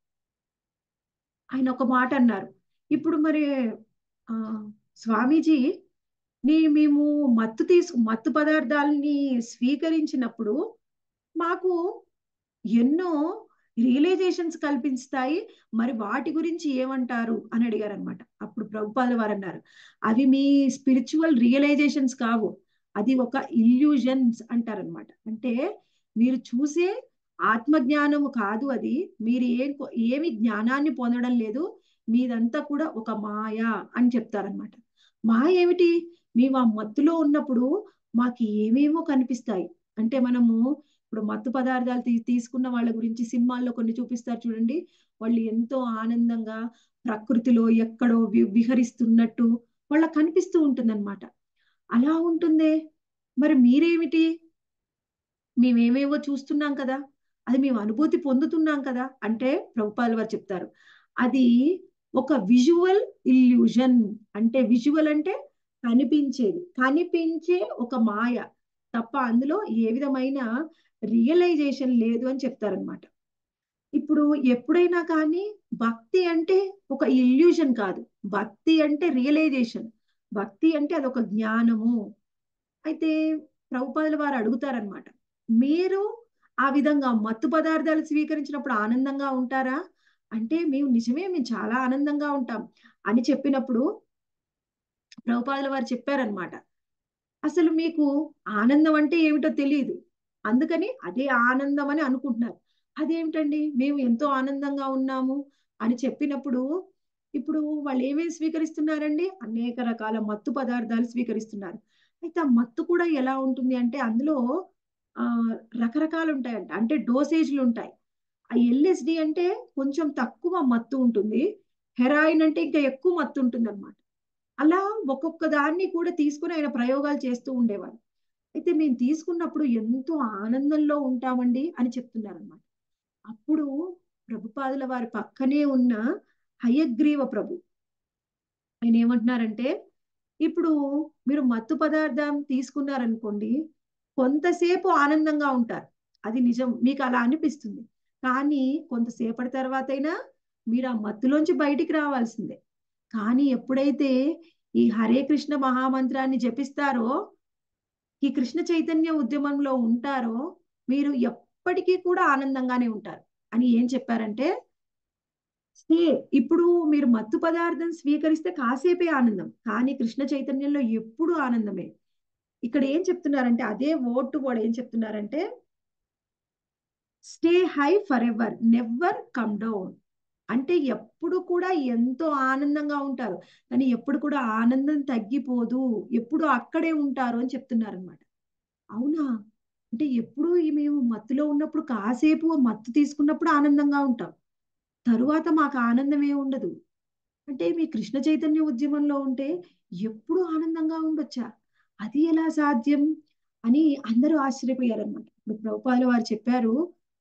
A: ఆయన ఒక మాట అన్నారు ఇప్పుడు మరి ఆ స్వామీజీ నీ మేము మత్తు తీసు మత్తు పదార్థాలని స్వీకరించినప్పుడు మాకు ఎన్నో రియలైజేషన్స్ కల్పిస్తాయి మరి వాటి గురించి ఏమంటారు అని అడిగారు అనమాట అప్పుడు ప్రభుపాద వారు అన్నారు అవి మీ స్పిరిచువల్ రియలైజేషన్స్ కావు అది ఒక ఇల్యూజన్స్ అంటారనమాట అంటే మీరు చూసే ఆత్మజ్ఞానము కాదు అది మీరు ఏం ఏమి జ్ఞానాన్ని పొందడం లేదు మీదంతా కూడా ఒక మాయ అని చెప్తారనమాట మాయ ఏమిటి మేము ఆ మత్తులో ఉన్నప్పుడు మాకు ఏమేమో కనిపిస్తాయి అంటే మనము ఇప్పుడు మత్తు పదార్థాలు తీ తీసుకున్న వాళ్ళ గురించి సినిమాల్లో కొన్ని చూపిస్తారు చూడండి వాళ్ళు ఎంతో ఆనందంగా ప్రకృతిలో ఎక్కడో వి విహరిస్తున్నట్టు వాళ్ళకి కనిపిస్తూ ఉంటుందన్నమాట అలా ఉంటుందే మరి మీరేమిటి మేమేమేవో చూస్తున్నాం కదా అది మేము అనుభూతి పొందుతున్నాం కదా అంటే ప్రభుపాల్ వారు చెప్తారు అది ఒక విజువల్ ఇల్యూజన్ అంటే విజువల్ అంటే కనిపించేది కనిపించే ఒక మాయ తప్ప అందులో ఏ విధమైన రియలైజేషన్ లేదు అని చెప్తారనమాట ఇప్పుడు ఎప్పుడైనా కానీ భక్తి అంటే ఒక ఇల్యూజన్ కాదు భక్తి అంటే రియలైజేషన్ భక్తి అంటే అదొక జ్ఞానము అయితే ప్రభుపాదుల వారు అడుగుతారనమాట మీరు ఆ విధంగా మత్తు పదార్థాలు స్వీకరించినప్పుడు ఆనందంగా ఉంటారా అంటే మేము నిజమే మేము చాలా ఆనందంగా ఉంటాం అని చెప్పినప్పుడు ప్రభుపాదుల వారు చెప్పారనమాట అసలు మీకు ఆనందం అంటే ఏమిటో తెలియదు అందుకని అదే ఆనందం అని అనుకుంటున్నారు అదేమిటండి మేము ఎంతో ఆనందంగా ఉన్నాము అని చెప్పినప్పుడు ఇప్పుడు వాళ్ళు ఏమేమి స్వీకరిస్తున్నారండి అనేక రకాల మత్తు పదార్థాలు స్వీకరిస్తున్నారు అయితే ఆ మత్తు కూడా ఎలా ఉంటుంది అంటే అందులో ఆ రకరకాలు ఉంటాయంట అంటే డోసేజ్లు ఉంటాయి ఆ ఎల్ఎస్డి అంటే కొంచెం తక్కువ మత్తు ఉంటుంది హెరాయిన్ అంటే ఇంకా ఎక్కువ మత్తు ఉంటుంది అనమాట అలా ఒక్కొక్క దాన్ని కూడా తీసుకుని ఆయన ప్రయోగాలు చేస్తూ ఉండేవారు అయితే మేము తీసుకున్నప్పుడు ఎంతో ఆనందంలో ఉంటామండి అని చెప్తున్నారనమాట అప్పుడు ప్రభుపాదుల వారి పక్కనే ఉన్న హయగ్రీవ ప్రభు ఆయన ఏమంటున్నారంటే ఇప్పుడు మీరు మత్తు పదార్థం తీసుకున్నారనుకోండి కొంతసేపు ఆనందంగా ఉంటారు అది నిజం మీకు అలా అనిపిస్తుంది కానీ కొంతసేపటి తర్వాత అయినా మీరు ఆ మత్తులోంచి బయటికి రావాల్సిందే కానీ ఎప్పుడైతే ఈ హరే కృష్ణ మహామంత్రాన్ని జపిస్తారో ఈ కృష్ణ చైతన్య ఉద్యమంలో ఉంటారో మీరు ఎప్పటికీ కూడా ఆనందంగానే ఉంటారు అని ఏం చెప్పారంటే స్టే ఇప్పుడు మీరు మత్తు పదార్థం స్వీకరిస్తే కాసేపే ఆనందం కానీ కృష్ణ చైతన్యంలో ఎప్పుడు ఆనందమే ఇక్కడ ఏం చెప్తున్నారంటే అదే ఓటు కూడా ఏం చెప్తున్నారంటే stay high forever never come down అంటే ఎప్పుడు కూడా ఎంతో ఆనందంగా ఉంటారు కానీ ఎప్పుడు కూడా ఆనందం తగ్గిపోదు ఎప్పుడు అక్కడే ఉంటారు అని చెప్తున్నారు అనమాట అవునా అంటే ఎప్పుడు మేము మత్తులో ఉన్నప్పుడు కాసేపు మత్తు తీసుకున్నప్పుడు ఆనందంగా ఉంటాం తరువాత మాకు ఆనందమే ఉండదు అంటే మీ కృష్ణ చైతన్య ఉద్యమంలో ఉంటే ఎప్పుడు ఆనందంగా ఉండొచ్చా అది ఎలా సాధ్యం అని అందరూ ఆశ్చర్యపోయారనమాట ఇప్పుడు ప్రభుపాదుల వారు చెప్పారు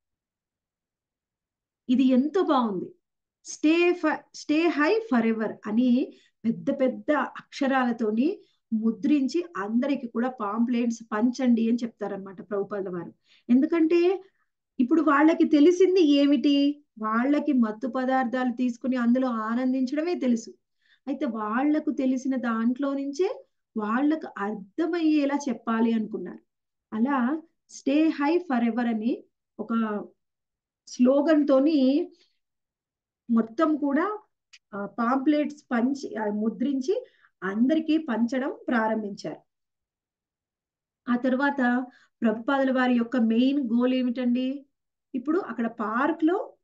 A: ఇది ఎంతో బాగుంది stay stay high forever అని పెద్ద పెద్ద అక్షరాలతోని ముద్రించి అందరికి కూడా పాంప్లెట్స్ పంచండి అని చెప్తారనమాట ప్రభుపాదుల వారు ఎందుకంటే ఇప్పుడు వాళ్ళకి తెలిసింది ఏమిటి వాళ్ళకి మత్తు పదార్థాలు తీసుకుని అందులో ఆనందించడమే తెలుసు అయితే వాళ్లకు తెలిసిన దాంట్లో నుంచే వాళ్ళకు అర్థమయ్యేలా చెప్పాలి అనుకున్నారు అలా స్టే హై ఫర్ ఎవర్ అని ఒక స్లోగన్ తోని మొత్తం కూడా పాంప్లెట్స్ పంచి ముద్రించి అందరికీ పంచడం ప్రారంభించారు ఆ తర్వాత ప్రభుపాదుల వారి యొక్క మెయిన్ గోల్ ఏమిటండి ఇప్పుడు అక్కడ పార్క్ లో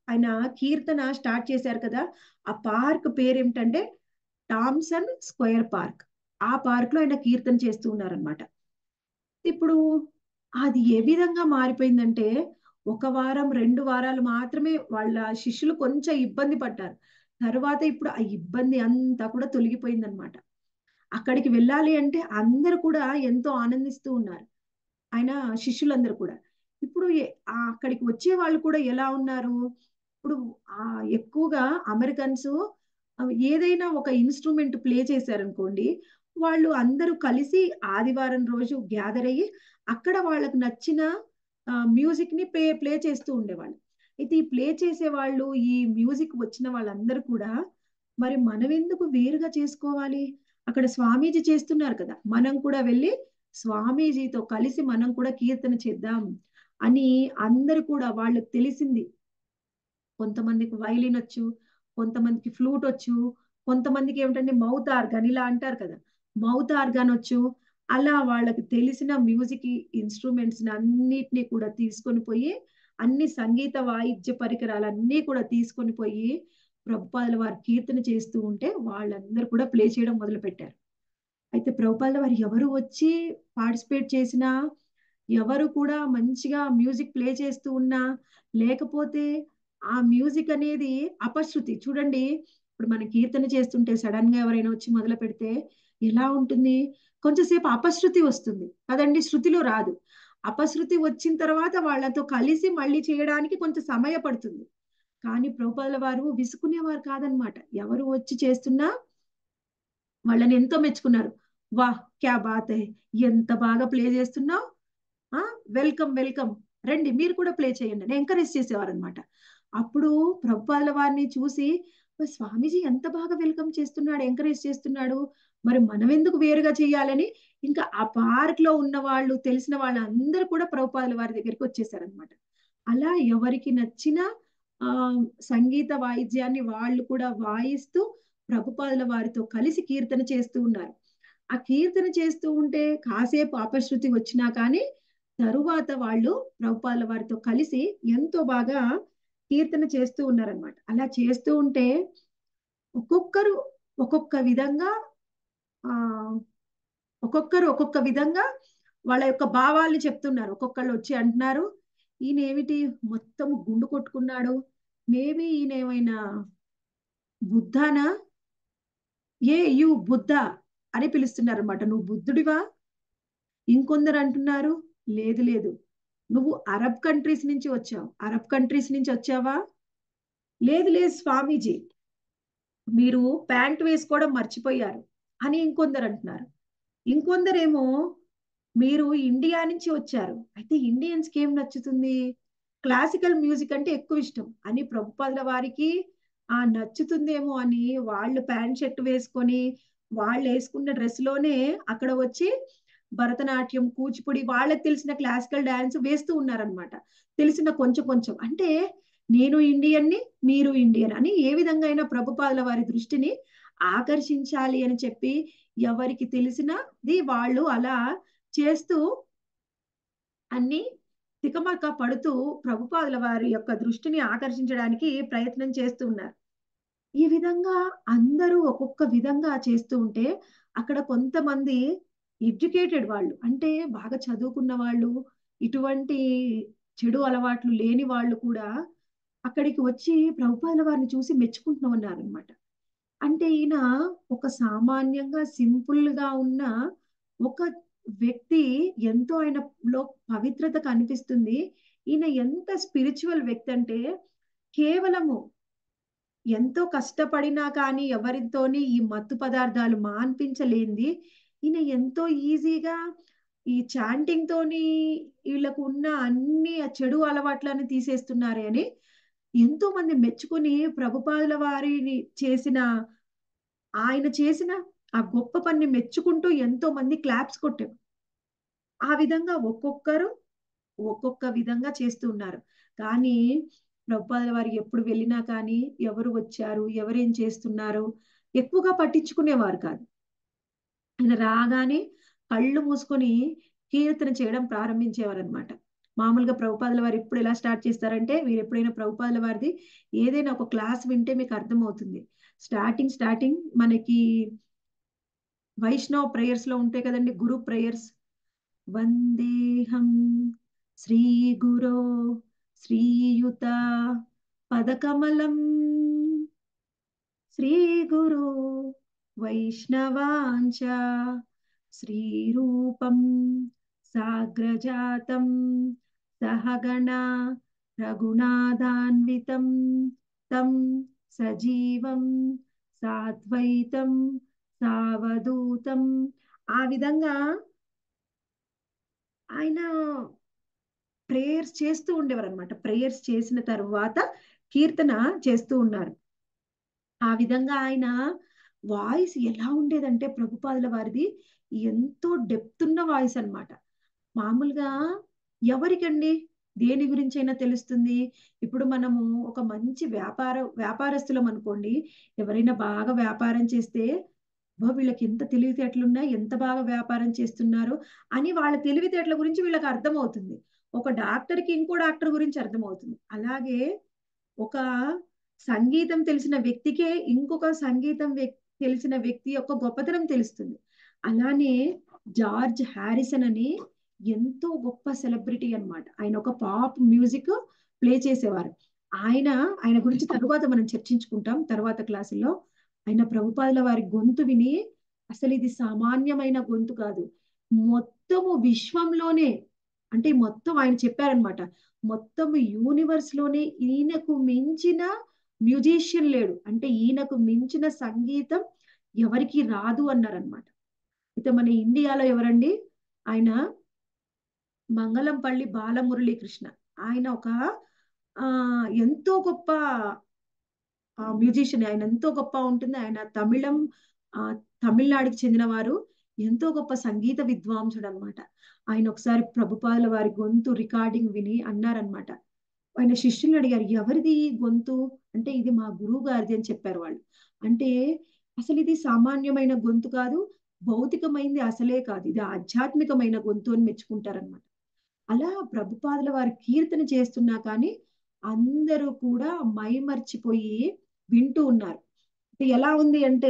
A: ఆయన కీర్తన స్టార్ట్ చేశారు కదా ఆ పార్క్ పేరు ఏమిటంటే థామ్సన్ స్క్వేర్ పార్క్ ఆ పార్క్ లో ఆయన కీర్తన చేస్తూ ఉన్నారనమాట ఇప్పుడు అది ఏ విధంగా మారిపోయిందంటే ఒక వారం రెండు వారాలు మాత్రమే వాళ్ళ శిష్యులు కొంచెం ఇబ్బంది పడ్డారు తర్వాత ఇప్పుడు ఆ ఇబ్బంది అంతా కూడా తొలగిపోయిందనమాట అక్కడికి వెళ్ళాలి అంటే అందరూ కూడా ఎంతో ఆనందిస్తూ ఉన్నారు ఆయన శిష్యులందరూ కూడా ఇప్పుడు ఏ- ఆ అక్కడికి వచ్చే వాళ్ళు కూడా ఎలా ఉన్నారు ఇప్పుడు ఆ ఎక్కువగా అమెరికన్స్ ఏదైనా ఒక ఇన్స్ట్రుమెంట్ ప్లే చేశారనుకోండి వాళ్ళు అందరూ కలిసి ఆదివారం రోజు గ్యాదర్ అయ్యి అక్కడ వాళ్ళకు నచ్చిన మ్యూజిక్ ని ప్లే ప్లే చేస్తూ ఉండేవాళ్ళు అయితే ఈ ప్లే చేసే వాళ్ళు ఈ మ్యూజిక్ వచ్చిన వాళ్ళందరూ కూడా మరి మనం ఎందుకు వేరుగా చేసుకోవాలి అక్కడ స్వామీజీ చేస్తున్నారు కదా మనం కూడా వెళ్ళి స్వామీజీతో కలిసి మనం కూడా కీర్తన చేద్దాం అని అందరు కూడా వాళ్ళకి తెలిసింది కొంతమందికి వైలిన్ వచ్చు కొంతమందికి ఫ్లూట్ వచ్చు కొంతమందికి ఏమిటంటే మౌత్ ఆర్గాన్ ఇలా అంటారు కదా మౌత్ ఆర్గాన్ వచ్చు అలా వాళ్ళకి తెలిసిన మ్యూజిక్ ఇన్స్ట్రుమెంట్స్ అన్నిటినీ కూడా తీసుకొని పోయి అన్ని సంగీత వాయిద్య పరికరాలన్నీ కూడా తీసుకొని పోయి ప్రభుపాదుల వారు కీర్తన చేస్తూ ఉంటే వాళ్ళందరూ కూడా ప్లే చేయడం మొదలు పెట్టారు అయితే ప్రభుపాదుల వారు ఎవరు వచ్చి పార్టిసిపేట్ చేసినా ఎవరు కూడా మంచిగా మ్యూజిక్ ప్లే చేస్తూ ఉన్నా లేకపోతే ఆ మ్యూజిక్ అనేది అపశృతి చూడండి ఇప్పుడు మనం కీర్తన చేస్తుంటే సడన్ గా ఎవరైనా వచ్చి మొదలు పెడితే ఎలా ఉంటుంది కొంచెంసేపు అపశృతి వస్తుంది కదండి శృతిలో రాదు అపశృతి వచ్చిన తర్వాత వాళ్ళతో కలిసి మళ్ళీ చేయడానికి కొంచెం సమయ పడుతుంది కానీ ప్రభుపాదుల వారు విసుకునేవారు కాదనమాట ఎవరు వచ్చి చేస్తున్నా వాళ్ళని ఎంతో మెచ్చుకున్నారు వాహ్ క్యా బాత్ హై ఎంత బాగా ప్లే చేస్తున్నావు ఆ వెల్కమ్ వెల్కమ్ రండి మీరు కూడా ప్లే చేయండి అని ఎంకరేజ్ చేసేవారు అనమాట అప్పుడు ప్రభుపాదుల వారిని చూసి "ఓ, స్వామీజీ ఎంత బాగా వెల్కమ్ చేస్తున్నాడు ఎంకరేజ్ చేస్తున్నాడు మరి మనం ఎందుకు వేరుగా చేయాలని ఇంకా ఆ పార్క్ లో ఉన్న వాళ్ళు తెలిసిన వాళ్ళు అందరూ కూడా ప్రభుపాదుల వారి దగ్గరికి వచ్చేసారనమాట అలా ఎవరికి నచ్చిన ఆ సంగీత వాయిద్యాన్ని వాళ్ళు కూడా వాయిస్తూ ప్రభుపాదుల వారితో కలిసి కీర్తన చేస్తూ ఉన్నారు ఆ కీర్తన చేస్తూ ఉంటే కాసేపు అపశృతి వచ్చినా కానీ తరువాత వాళ్ళు ప్రభుపాదుల వారితో కలిసి ఎంతో బాగా కీర్తన చేస్తూ ఉన్నారనమాట అలా చేస్తూ ఉంటే ఒక్కొక్కరు ఒక్కొక్క విధంగా ఆ ఒక్కొక్కరు ఒక్కొక్క విధంగా వాళ్ళ యొక్క భావాల్ని చెప్తున్నారు ఒక్కొక్కళ్ళు వచ్చి అంటున్నారు ఈయన ఏమిటి మొత్తం గుండు కొట్టుకున్నాడు మేబీ ఈయన ఏమైనా బుద్ధానా ఏ యు బుద్ధ అని పిలుస్తున్నారు అనమాట నువ్వు బుద్ధుడివా ఇంకొందరు అంటున్నారు లేదు లేదు నువ్వు అరబ్ కంట్రీస్ నుంచి వచ్చావు అరబ్ కంట్రీస్ నుంచి వచ్చావా లేదు లేదు స్వామీజీ మీరు ప్యాంట్ వేసుకోవడం మర్చిపోయారు అని ఇంకొందరు అంటున్నారు ఇంకొందరేమో మీరు ఇండియా నుంచి వచ్చారు అయితే ఇండియన్స్ కి ఏం నచ్చుతుంది క్లాసికల్ మ్యూజిక్ అంటే ఎక్కువ ఇష్టం అని ప్రభుపాదుల వారికి ఆ నచ్చుతుందేమో అని వాళ్ళు ప్యాంట్ షర్ట్ వేసుకొని వాళ్ళు వేసుకున్న డ్రెస్ లోనే అక్కడ వచ్చి భరతనాట్యం కూచిపూడి వాళ్ళకి తెలిసిన క్లాసికల్ డాన్స్ వేస్తూ ఉన్నారనమాట తెలిసిన కొంచెం కొంచెం అంటే నేను ఇండియన్ని మీరు ఇండియన్ అని ఏ విధంగా అయినా ప్రభుపాదుల వారి దృష్టిని ఆకర్షించాలి అని చెప్పి ఎవరికి తెలిసినది వాళ్ళు అలా చేస్తూ అన్ని తికమక పడుతూ ప్రభుపాదుల వారి యొక్క దృష్టిని ఆకర్షించడానికి ప్రయత్నం చేస్తూ ఉన్నారు ఈ విధంగా అందరూ ఒక్కొక్క విధంగా చేస్తూ ఉంటే అక్కడ కొంతమంది ఎడ్యుకేటెడ్ వాళ్ళు అంటే బాగా చదువుకున్న వాళ్ళు ఇటువంటి చెడు అలవాట్లు లేని వాళ్ళు కూడా అక్కడికి వచ్చి ప్రభుపాదుల వారిని చూసి మెచ్చుకుంటూ ఉన్నారనమాట అంటే ఈయన ఒక సామాన్యంగా సింపుల్ గా ఉన్న ఒక వ్యక్తి ఎంతో ఆయనలో పవిత్రత కనిపిస్తుంది ఈయన ఎంత స్పిరిచువల్ వ్యక్తి అంటే కేవలము ఎంతో కష్టపడినా కానీ ఎవరితోని ఈ మత్తు పదార్థాలు మాన్పించలేంది ఈయన ఎంతో ఈజీగా ఈ చాంటింగ్ తోని వీళ్ళకు ఉన్న అన్ని ఆ చెడు అలవాట్లను తీసేస్తున్నారే అని ఎంతో మంది మెచ్చుకుని ప్రభుపాదుల వారిని చేసిన ఆయన చేసిన ఆ గొప్ప పని మెచ్చుకుంటూ ఎంతో మంది క్లాప్స్ కొట్టారు ఆ విధంగా ఒక్కొక్కరు ఒక్కొక్క విధంగా చేస్తూ ఉన్నారు కానీ ప్రభుపాదుల వారు ఎప్పుడు వెళ్ళినా కానీ ఎవరు వచ్చారు ఎవరేం చేస్తున్నారు ఎక్కువగా పట్టించుకునేవారు కాదు ఆయన రాగానే కళ్ళు మూసుకొని కీర్తన చేయడం ప్రారంభించేవారు అనమాట మామూలుగా ప్రభుపాదుల వారు ఎప్పుడు ఎలా స్టార్ట్ చేస్తారంటే మీరు ఎప్పుడైనా ప్రభుపాదుల వారిది ఏదైనా ఒక క్లాస్ వింటే మీకు అర్థమవుతుంది స్టార్టింగ్ స్టార్టింగ్ మనకి వైష్ణవ్ ప్రేయర్స్ లో ఉంటాయి కదండి గురు ప్రేయర్స్ వందేహం శ్రీ గురో శ్రీయుత పదకమలం శ్రీ గురు వైష్ణవాంచ శ్రీరూపం సాగ్రజాతం సహగణ రఘునాథాన్వితం తం సజీవం సాద్వైతం సావధూతం ఆ విధంగా ఆయన ప్రేయర్స్ చేస్తూ ఉండేవారు అనమాట ప్రేయర్స్ చేసిన తర్వాత కీర్తన చేస్తూ ఉన్నారు ఆ విధంగా ఆయన వాయిస్ ఎలా ఉండేదంటే ప్రభుపాదుల వారిది ఎంతో డెప్త్ ఉన్న వాయిస్ అన్నమాట మామూలుగా ఎవరికండి దేని గురించి అయినా తెలుస్తుంది ఇప్పుడు మనము ఒక మంచి వ్యాపార వ్యాపారస్తులం అనుకోండి ఎవరైనా బాగా వ్యాపారం చేస్తే "అబ్బా, వీళ్ళకి ఎంత తెలివితేటలున్నాయి ఎంత బాగా వ్యాపారం చేస్తున్నారు అని వాళ్ళ తెలివితేటల గురించి వీళ్ళకి అర్థమవుతుంది ఒక డాక్టర్కి ఇంకో డాక్టర్ గురించి అర్థమవుతుంది అలాగే ఒక సంగీతం తెలిసిన వ్యక్తికే ఇంకొక సంగీతం వ్యక్- తెలిసిన వ్యక్తి యొక్క గొప్పతనం తెలుస్తుంది అలానే జార్జ్ హ్యారిసన్ అని ఎంతో గొప్ప సెలబ్రిటీ అన్నమాట ఆయన ఒక పాప్ మ్యూజిక్ ప్లే చేసేవారు ఆయన ఆయన గురించి తరువాత మనం చర్చించుకుంటాం తర్వాత క్లాసుల్లో ఆయన ప్రభుపాదుల వారి గొంతు విని అసలు ఇది సామాన్యమైన గొంతు కాదు మొత్తము విశ్వంలోనే అంటే మొత్తం ఆయన చెప్పారనమాట మొత్తం యూనివర్స్ లోనే ఈయనకు మించిన మ్యూజిషియన్ లేడు అంటే ఈయనకు మించిన సంగీతం ఎవరికి రాదు అన్నారనమాట అయితే మన ఇండియాలో ఎవరండి ఆయన మంగళంపల్లి బాలమురళీకృష్ణ ఆయన ఒక ఆ ఎంతో గొప్ప మ్యూజిషియన్ ఆయన ఎంతో గొప్ప ఉంటుంది ఆయన తమిళం ఆ తమిళనాడుకి చెందిన వారు ఎంతో గొప్ప సంగీత విద్వాంసుడు అనమాట ఆయన ఒకసారి ప్రభుపాదుల వారి గొంతు రికార్డింగ్ విని అన్నారనమాట ఆయన శిష్యుల్ని అడిగారు ఎవరిది ఈ గొంతు అంటే ఇది మా గురువు గారిది అని చెప్పారు వాళ్ళు అంటే అసలు ఇది సామాన్యమైన గొంతు కాదు భౌతికమైంది అసలే కాదు ఇది ఆధ్యాత్మికమైన గొంతు అని మెచ్చుకుంటారనమాట అలా ప్రభుపాదుల వారి కీర్తన చేస్తున్నా కానీ అందరూ కూడా మైమర్చిపోయి వింటూ ఉన్నారు అంటే ఎలా ఉంది అంటే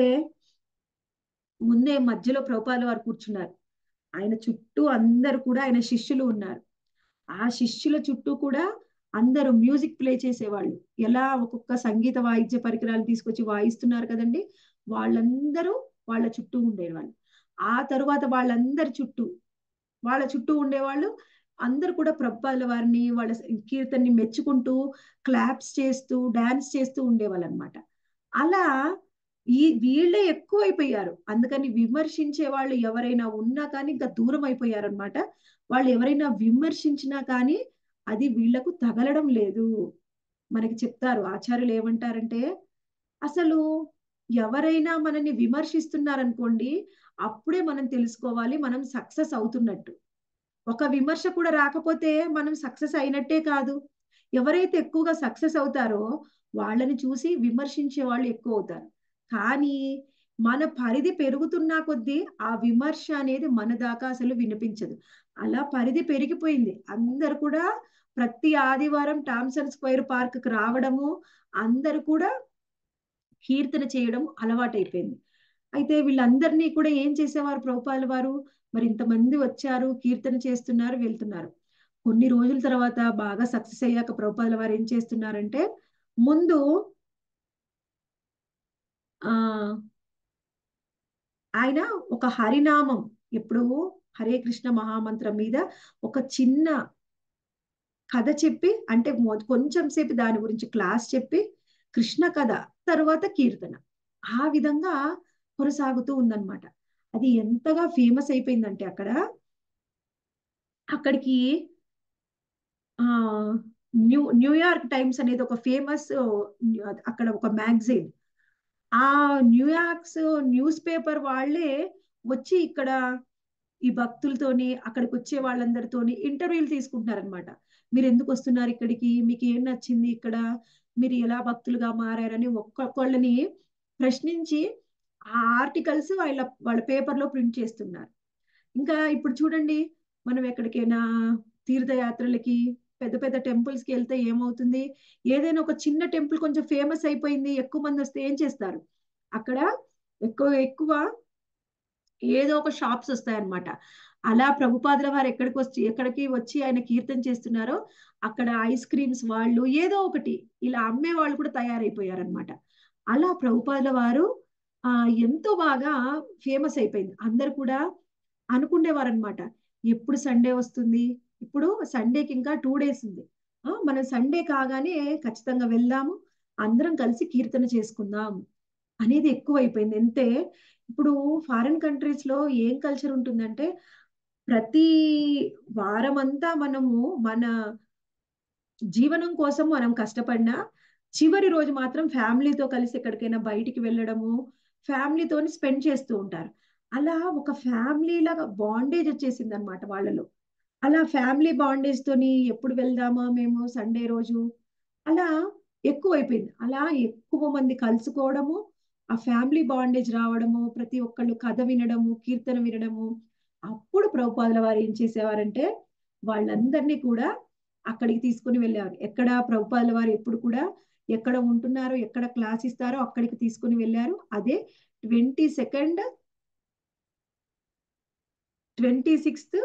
A: ముందే మధ్యలో ప్రభుపాదుల వారు కూర్చున్నారు ఆయన చుట్టూ అందరు కూడా ఆయన శిష్యులు ఉన్నారు ఆ శిష్యుల చుట్టూ కూడా అందరూ మ్యూజిక్ ప్లే చేసేవాళ్ళు ఎలా ఒక్కొక్క సంగీత వాయిద్య పరికరాలు తీసుకొచ్చి వాయిస్తున్నారు కదండి వాళ్ళందరూ వాళ్ళ చుట్టూ ఉండేవాళ్ళు ఆ తరువాత వాళ్ళందరి చుట్టూ వాళ్ళ చుట్టూ ఉండేవాళ్ళు అందరు కూడా ప్రభుపాదుల వారిని వాళ్ళ కీర్తనని మెచ్చుకుంటూ క్లాప్స్ చేస్తూ డాన్స్ చేస్తూ ఉండేవాళ్ళు అనమాట అలా ఈ వీళ్ళే ఎక్కువ అయిపోయారు అందుకని విమర్శించే వాళ్ళు ఎవరైనా ఉన్నా కానీ ఇంకా దూరం అయిపోయారు అనమాట వాళ్ళు ఎవరైనా విమర్శించినా కానీ అది వీళ్లకు తగలడం లేదు మనకి చెప్తారు ఆచార్యులు ఏమంటారంటే అసలు ఎవరైనా మనని విమర్శిస్తున్నారనుకోండి అప్పుడే మనం తెలుసుకోవాలి మనం సక్సెస్ అవుతున్నట్టు ఒక విమర్శ కూడా రాకపోతే మనం సక్సెస్ అయినట్టే కాదు ఎవరైతే ఎక్కువగా సక్సెస్ అవుతారో వాళ్ళని చూసి విమర్శించే వాళ్ళు ఎక్కువ అవుతారు కానీ మన పరిధి పెరుగుతున్నా కొద్దీ ఆ విమర్శ అనేది మన దాకా అసలు వినిపించదు అలా పరిధి పెరిగిపోయింది అందరు కూడా ప్రతి ఆదివారం టామ్సన్ స్క్వేర్ పార్క్ కి రావడము అందరు కూడా కీర్తన చేయడం అలవాటైపోయింది అయితే వీళ్ళందరినీ కూడా ఏం చేసేవారు ప్రభుపాల వారు మరి ఇంతమంది వచ్చారు కీర్తన చేస్తున్నారు వెళ్తున్నారు కొన్ని రోజుల తర్వాత బాగా సక్సెస్ అయ్యాక ప్రభుపాల వారు ఏం చేస్తున్నారంటే ముందు ఆ ఆయన ఒక హరినామం ఎప్పుడు హరే కృష్ణ మహామంత్రం మీద ఒక చిన్న కథ చెప్పి అంటే కొంచెం సేపు దాని గురించి క్లాస్ చెప్పి కృష్ణ కథ తర్వాత కీర్తన ఆ విధంగా కొనసాగుతూ ఉందన్నమాట అది ఎంతగా ఫేమస్ అయిపోయిందంటే అక్కడ అక్కడికి ఆ న్యూ న్యూయార్క్ టైమ్స్ అనేది ఒక ఫేమస్ అక్కడ ఒక మ్యాగజైన్ ఆ న్యూయార్క్స్ న్యూస్ పేపర్ వాళ్ళే వచ్చి ఇక్కడ ఈ భక్తులతోని అక్కడికి వచ్చే వాళ్ళందరితోని ఇంటర్వ్యూలు తీసుకుంటున్నారనమాట మీరు ఎందుకు వస్తున్నారు ఇక్కడికి మీకు ఏం నచ్చింది ఇక్కడ మీరు ఎలా భక్తులుగా మారారని ఒక్కొక్కళ్ళని ప్రశ్నించి ఆ ఆర్టికల్స్ వాళ్ళ వాళ్ళ పేపర్లో ప్రింట్ చేస్తున్నారు ఇంకా ఇప్పుడు చూడండి మనం ఎక్కడికైనా తీర్థయాత్రలకి పెద్ద పెద్ద టెంపుల్స్ కి వెళ్తే ఏమవుతుంది ఏదైనా ఒక చిన్న టెంపుల్ కొంచెం ఫేమస్ అయిపోయింది ఎక్కువ మంది వస్తే ఏం చేస్తారు అక్కడ ఎక్కువ ఎక్కువ ఏదో ఒక షాప్స్ వస్తాయన్నమాట అలా ప్రభుపాదుల వారు ఎక్కడికి వచ్చి ఎక్కడికి వచ్చి ఆయన కీర్తన చేస్తున్నారో అక్కడ ఐస్ క్రీమ్స్ వాళ్ళు ఏదో ఒకటి ఇలా అమ్మే వాళ్ళు కూడా తయారైపోయారనమాట అలా ప్రభుపాదుల వారు ఆ ఎంతో బాగా ఫేమస్ అయిపోయింది అందరు కూడా అనుకునేవారు అనమాట ఎప్పుడు సండే వస్తుంది ఇప్పుడు సండేకి ఇంకా టూ డేస్ ఉంది ఆ, మనం సండే కాగానే ఖచ్చితంగా వెళ్దాము అందరం కలిసి కీర్తన చేసుకుందాం అనేది ఎక్కువ అయిపోయింది అంతే ఇప్పుడు ఫారిన్ కంట్రీస్ లో ఏం కల్చర్ ఉంటుందంటే ప్రతి వారం అంతా మనము మన జీవనం కోసం మనం కష్టపడినా చివరి రోజు మాత్రం ఫ్యామిలీతో కలిసి ఎక్కడికైనా బయటికి వెళ్ళడము ఫ్యామిలీతో స్పెండ్ చేస్తూ ఉంటారు అలా ఒక ఫ్యామిలీ లాగా బాండేజ్ వచ్చేసింది అనమాట వాళ్ళలో అలా ఫ్యామిలీ బాండేజ్ తోని ఎప్పుడు వెళ్దామా మేము సండే రోజు అలా ఎక్కువ అయిపోయింది అలా ఎక్కువ మంది కలుసుకోవడము ఆ ఫ్యామిలీ బాండేజ్ రావడము ప్రతి ఒక్కళ్ళు కథ వినడము కీర్తన వినడము అప్పుడు ప్రభుపాదుల వారు ఏం చేసేవారంటే వాళ్ళందరినీ కూడా అక్కడికి తీసుకుని వెళ్ళేవారు ఎక్కడ ప్రభుపాదుల వారు ఎప్పుడు కూడా ఎక్కడ ఉంటున్నారో ఎక్కడ క్లాస్ ఇస్తారో అక్కడికి తీసుకుని వెళ్ళారు అదే twenty second twenty sixth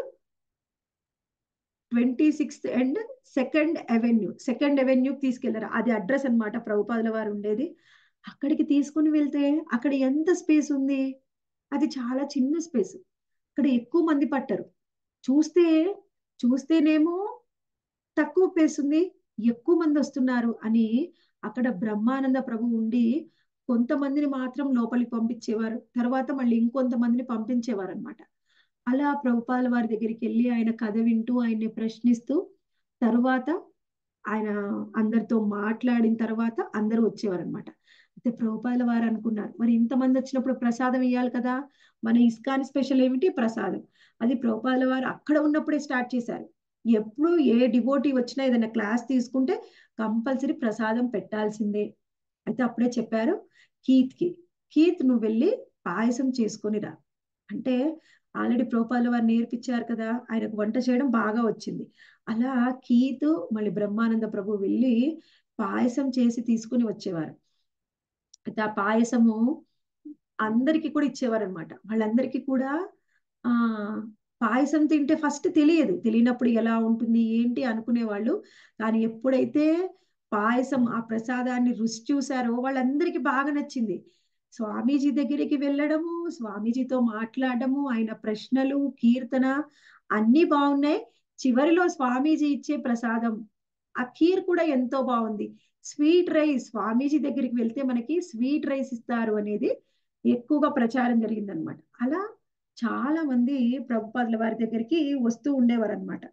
A: twenty sixth and second avenue second అవెన్యూకి తీసుకెళ్లారు అది అడ్రస్ అన్నమాట ప్రభుపాదుల వారు ఉండేది అక్కడికి తీసుకుని వెళ్తే అక్కడ ఎంత స్పేస్ ఉంది అది చాలా చిన్న స్పేస్ అక్కడ ఎక్కువ మంది పట్టరు చూస్తే చూస్తేనేమో తక్కువ ప్లేస్ ఉంది ఎక్కువ మంది వస్తున్నారు అని అక్కడ బ్రహ్మానంద ప్రభు ఉండి కొంతమందిని మాత్రం లోపలికి పంపించేవారు తర్వాత మళ్ళీ ఇంకొంతమందిని పంపించేవారు అనమాట అలా ప్రభుపాల వారి దగ్గరికి వెళ్ళి ఆయన కథ వింటూ ఆయన్ని ప్రశ్నిస్తూ తరువాత ఆయన అందరితో మాట్లాడిన తర్వాత అందరూ వచ్చేవారు అనమాట అయితే ప్రభుపాల వారు అనుకున్నారు మరి ఇంతమంది వచ్చినప్పుడు ప్రసాదం ఇవ్వాలి కదా మన ఇస్కాన్ స్పెషల్ ఏమిటి ప్రసాదం అది ప్రభుపాల వారు అక్కడ ఉన్నప్పుడే స్టార్ట్ చేశారు ఎప్పుడు ఏ డివోటీ వచ్చినా ఏదైనా క్లాస్ తీసుకుంటే కంపల్సరీ ప్రసాదం పెట్టాల్సిందే అయితే అప్పుడే చెప్పారు కీత్ కి కీత్ నువ్వు వెళ్ళి పాయసం చేసుకొని రా అంటే ఆల్రెడీ ప్రోపాల వారు నేర్పించారు కదా ఆయనకు వంట చేయడం బాగా వచ్చింది అలా కీతు మళ్ళీ బ్రహ్మానంద ప్రభు వెళ్ళి పాయసం చేసి తీసుకుని వచ్చేవారు అయితే ఆ పాయసము అందరికి కూడా ఇచ్చేవారు అనమాట వాళ్ళందరికీ కూడా ఆ పాయసం తింటే ఫస్ట్ తెలియదు తెలియనప్పుడు ఎలా ఉంటుంది ఏంటి అనుకునేవాళ్ళు కానీ ఎప్పుడైతే పాయసం ఆ ప్రసాదాన్ని రుచి చూసారో వాళ్ళందరికీ బాగా నచ్చింది స్వామీజీ దగ్గరికి వెళ్ళడము స్వామీజీతో మాట్లాడడము ఆయన ప్రశ్నలు కీర్తన అన్ని బాగున్నాయి చివరిలో స్వామీజీ ఇచ్చే ప్రసాదం ఆ ఖీర్ కూడా ఎంతో బాగుంది స్వీట్ రైస్ స్వామీజీ దగ్గరికి వెళ్తే మనకి స్వీట్ రైస్ ఇస్తారు అనేది ఎక్కువగా ప్రచారం జరిగిందనమాట అలా చాలా మంది ప్రభుపాదుల వారి దగ్గరికి వస్తూ ఉండేవారు అనమాట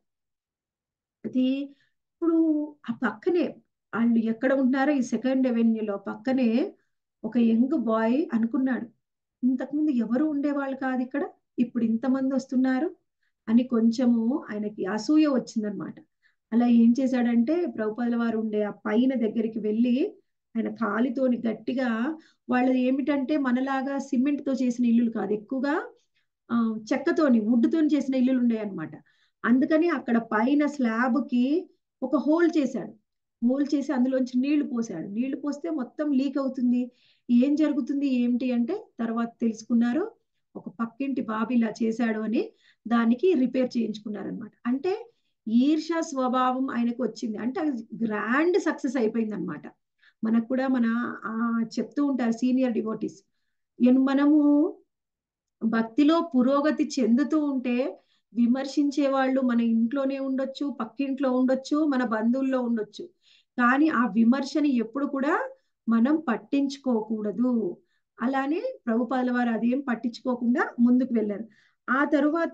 A: అది ఇప్పుడు ఆ పక్కనే వాళ్ళు ఎక్కడ ఉంటున్నారో ఈ సెకండ్ అవెన్యూలో పక్కనే ఒక యంగ్ బాయ్ అనుకున్నాడు ఇంతకుముందు ఎవరు ఉండేవాళ్ళు కాదు ఇక్కడ ఇప్పుడు ఇంతమంది వస్తున్నారు అని కొంచెము ఆయనకి అసూయ వచ్చిందనమాట అలా ఏం చేశాడంటే ప్రభుపాదుల వారు ఉండే ఆ పైన దగ్గరికి వెళ్ళి ఆయన కాలితోని గట్టిగా వాళ్ళది ఏమిటంటే మనలాగా సిమెంట్ తో చేసిన ఇల్లులు కాదు ఎక్కువగా ఆ చెక్కతోని వుడ్ తోని చేసిన ఇల్లులు ఉండే అనమాట అందుకని అక్కడ పైన స్లాబ్ కి ఒక హోల్ చేశాడు హోల్ చేసి అందులోంచి నీళ్లు పోసాడు నీళ్లు పోస్తే మొత్తం లీక్ అవుతుంది ఏం జరుగుతుంది ఏమిటి అంటే తర్వాత తెలుసుకున్నారు ఒక పక్కింటి బాబు ఇలా చేశాడు అని దానికి రిపేర్ చేయించుకున్నారు అనమాట అంటే ఈర్ష స్వభావం ఆయనకు వచ్చింది అంటే అది గ్రాండ్ సక్సెస్ అయిపోయింది అనమాట మనకు కూడా మన ఆ చెప్తూ ఉంటారు సీనియర్ డివోటీస్ మనము భక్తిలో పురోగతి చెందుతూ ఉంటే విమర్శించే వాళ్ళు మన ఇంట్లోనే ఉండొచ్చు పక్కింట్లో ఉండొచ్చు మన బంధువుల్లో ఉండొచ్చు కానీ ఆ విమర్శని ఎప్పుడు కూడా మనం పట్టించుకోకూడదు అలానే ప్రభుపాదుల వారు అదేం పట్టించుకోకుండా ముందుకు వెళ్ళారు ఆ తరువాత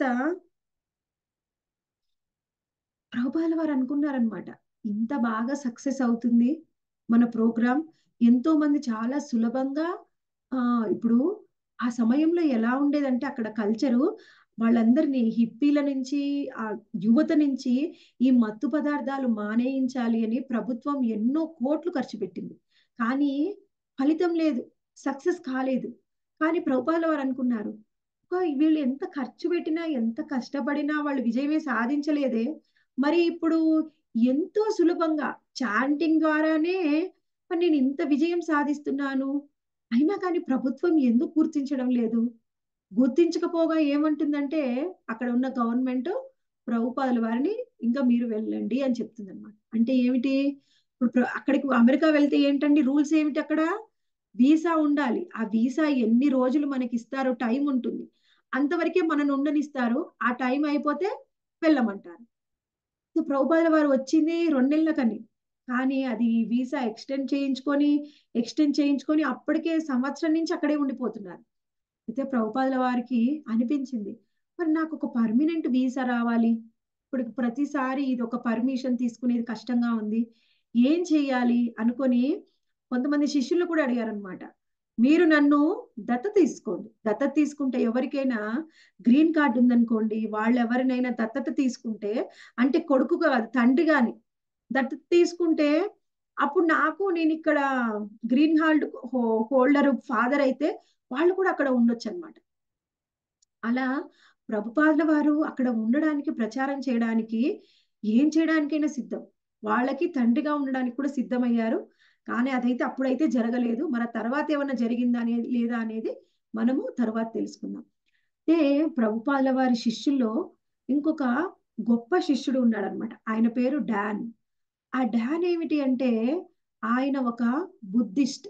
A: ప్రభుపాదుల వారు అనుకున్నారనమాట ఇంత బాగా సక్సెస్ అవుతుంది మన ప్రోగ్రాం ఎంతో మంది చాలా సులభంగా ఆ ఇప్పుడు ఆ సమయంలో ఎలా ఉండేదంటే అక్కడ కల్చరు వాళ్ళందరినీ హిప్పీల నుంచి ఆ యువత నుంచి ఈ మత్తు పదార్థాలు మానేయించాలి అని ప్రభుత్వం ఎన్నో కోట్లు ఖర్చు పెట్టింది కానీ ఫలితం లేదు సక్సెస్ కాలేదు కానీ ప్రభుపాల వారు అనుకున్నారు వీళ్ళు ఎంత ఖర్చు పెట్టినా ఎంత కష్టపడినా వాళ్ళు విజయమే సాధించలేదే మరి ఇప్పుడు ఎంతో సులభంగా చాంటింగ్ ద్వారానే మరి నేను ఇంత విజయం సాధిస్తున్నాను అయినా కానీ ప్రభుత్వం ఎందుకు గుర్తించడం లేదు గుర్తించకపోగా ఏమంటుందంటే అక్కడ ఉన్న గవర్నమెంట్ ప్రభుపాదుల వారిని ఇంకా మీరు వెళ్ళండి అని చెప్తుంది అనమాట అంటే ఏమిటి ఇప్పుడు ప్ర- అక్కడికి అమెరికా వెళ్తే ఏంటండి రూల్స్ ఏమిటి అక్కడ వీసా ఉండాలి ఆ వీసా ఎన్ని రోజులు మనకి ఇస్తారో టైం ఉంటుంది అంతవరకే మనల్ని ఉండనిస్తారు ఆ టైం అయిపోతే వెళ్ళమంటారు సో ప్రభుపాదుల వారు వచ్చింది రెండు నెలలకని కానీ అది వీసా ఎక్స్టెండ్ చేయించుకొని ఎక్స్టెండ్ చేయించుకొని అప్పటికే సంవత్సరం నుంచి అక్కడే ఉండిపోతున్నారు అయితే ప్రభుపాదుల వారికి అనిపించింది మరి నాకు ఒక పర్మనెంట్ వీసా రావాలి ఇప్పుడు ప్రతిసారి ఇది ఒక పర్మిషన్ తీసుకునేది కష్టంగా ఉంది ఏం చేయాలి అనుకొని కొంతమంది శిష్యులు కూడా అడిగారనమాట మీరు నన్ను దత్త తీసుకోండి దత్తత తీసుకుంటే ఎవరికైనా గ్రీన్ కార్డు ఉందనుకోండి వాళ్ళు ఎవరినైనా దత్తత తీసుకుంటే అంటే కొడుకు కాదు తండ్రి గాని దత్తత తీసుకుంటే అప్పుడు నాకు నేను ఇక్కడ గ్రీన్ హాల్డ్ హోల్డర్ ఫాదర్ అయితే వాళ్ళు కూడా అక్కడ ఉండొచ్చు అనమాట అలా ప్రభుపాదుల వారు అక్కడ ఉండడానికి ప్రచారం చేయడానికి ఏం చేయడానికైనా సిద్ధం వాళ్ళకి తండ్రిగా ఉండడానికి కూడా సిద్ధమయ్యారు కానీ అదైతే అప్పుడైతే జరగలేదు మరి తర్వాత ఏమన్నా జరిగిందా అనేది లేదా అనేది మనము తర్వాత తెలుసుకుందాం అయితే ప్రభుపాదుల వారి శిష్యుల్లో ఇంకొక గొప్ప శిష్యుడు ఉన్నాడు అనమాట ఆయన పేరు డాన్ ఆ డాన్ ఏమిటి అంటే ఆయన ఒక బుద్ధిస్ట్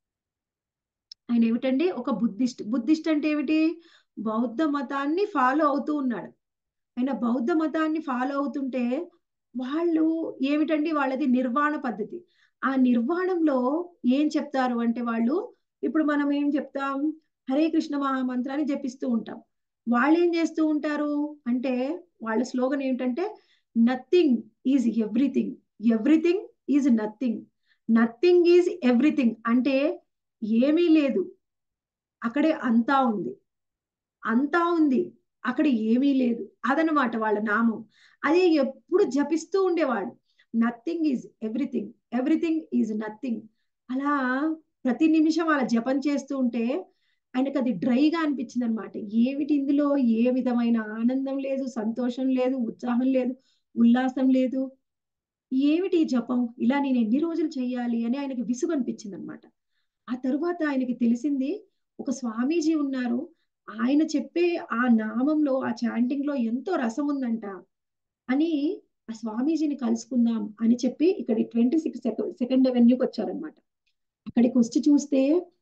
A: ఆయన ఏమిటండి ఒక బుద్ధిస్ట్ బుద్ధిస్ట్ అంటే ఏమిటి బౌద్ధ మతాన్ని ఫాలో అవుతూ ఉన్నాడు ఆయన బౌద్ధ మతాన్ని ఫాలో అవుతుంటే వాళ్ళు ఏమిటండి వాళ్ళది నిర్వాణ పద్ధతి ఆ నిర్వాణంలో ఏం చెప్తారు అంటే వాళ్ళు ఇప్పుడు మనం ఏం చెప్తాం హరే కృష్ణ మహామంత్రాన్ని జపిస్తూ ఉంటాం వాళ్ళు ఏం చేస్తూ ఉంటారు అంటే వాళ్ళ స్లోగన్ ఏంటంటే nothing is everything everything is nothing nothing is everything అంటే ఏమీ లేదు అక్కడే అంతా ఉంది అంతా ఉంది అక్కడ ఏమీ లేదు అదనమాట వాళ్ళ నామం అదే ఎప్పుడు జపిస్తూ ఉండేవాడు nothing is everything everything is nothing అలా ప్రతి నిమిషం అలా జపం చేస్తూ ఉంటే ఆయనకు అది డ్రైగా అనిపించింది అనమాట ఏమిటి ఇందులో ఏ విధమైన ఆనందం లేదు సంతోషం లేదు ఉత్సాహం లేదు ఉల్లాసం లేదు ఏమిటి ఈ జపం ఇలా నేను ఎన్ని రోజులు చెయ్యాలి అని ఆయనకి విసుగు అనిపించింది అనమాట ఆ తరువాత ఆయనకి తెలిసింది ఒక స్వామీజీ ఉన్నారు ఆయన చెప్పే ఆ నామంలో ఆ చాంటింగ్ లో ఎంతో రసం ఉందంట అని ఆ స్వామీజీని కలుసుకుందాం అని చెప్పి ఇక్కడ ట్వంటీ సిక్స్ సెకండ్ అవెన్యూకి వచ్చారనమాట అక్కడికి వచ్చి చూస్తే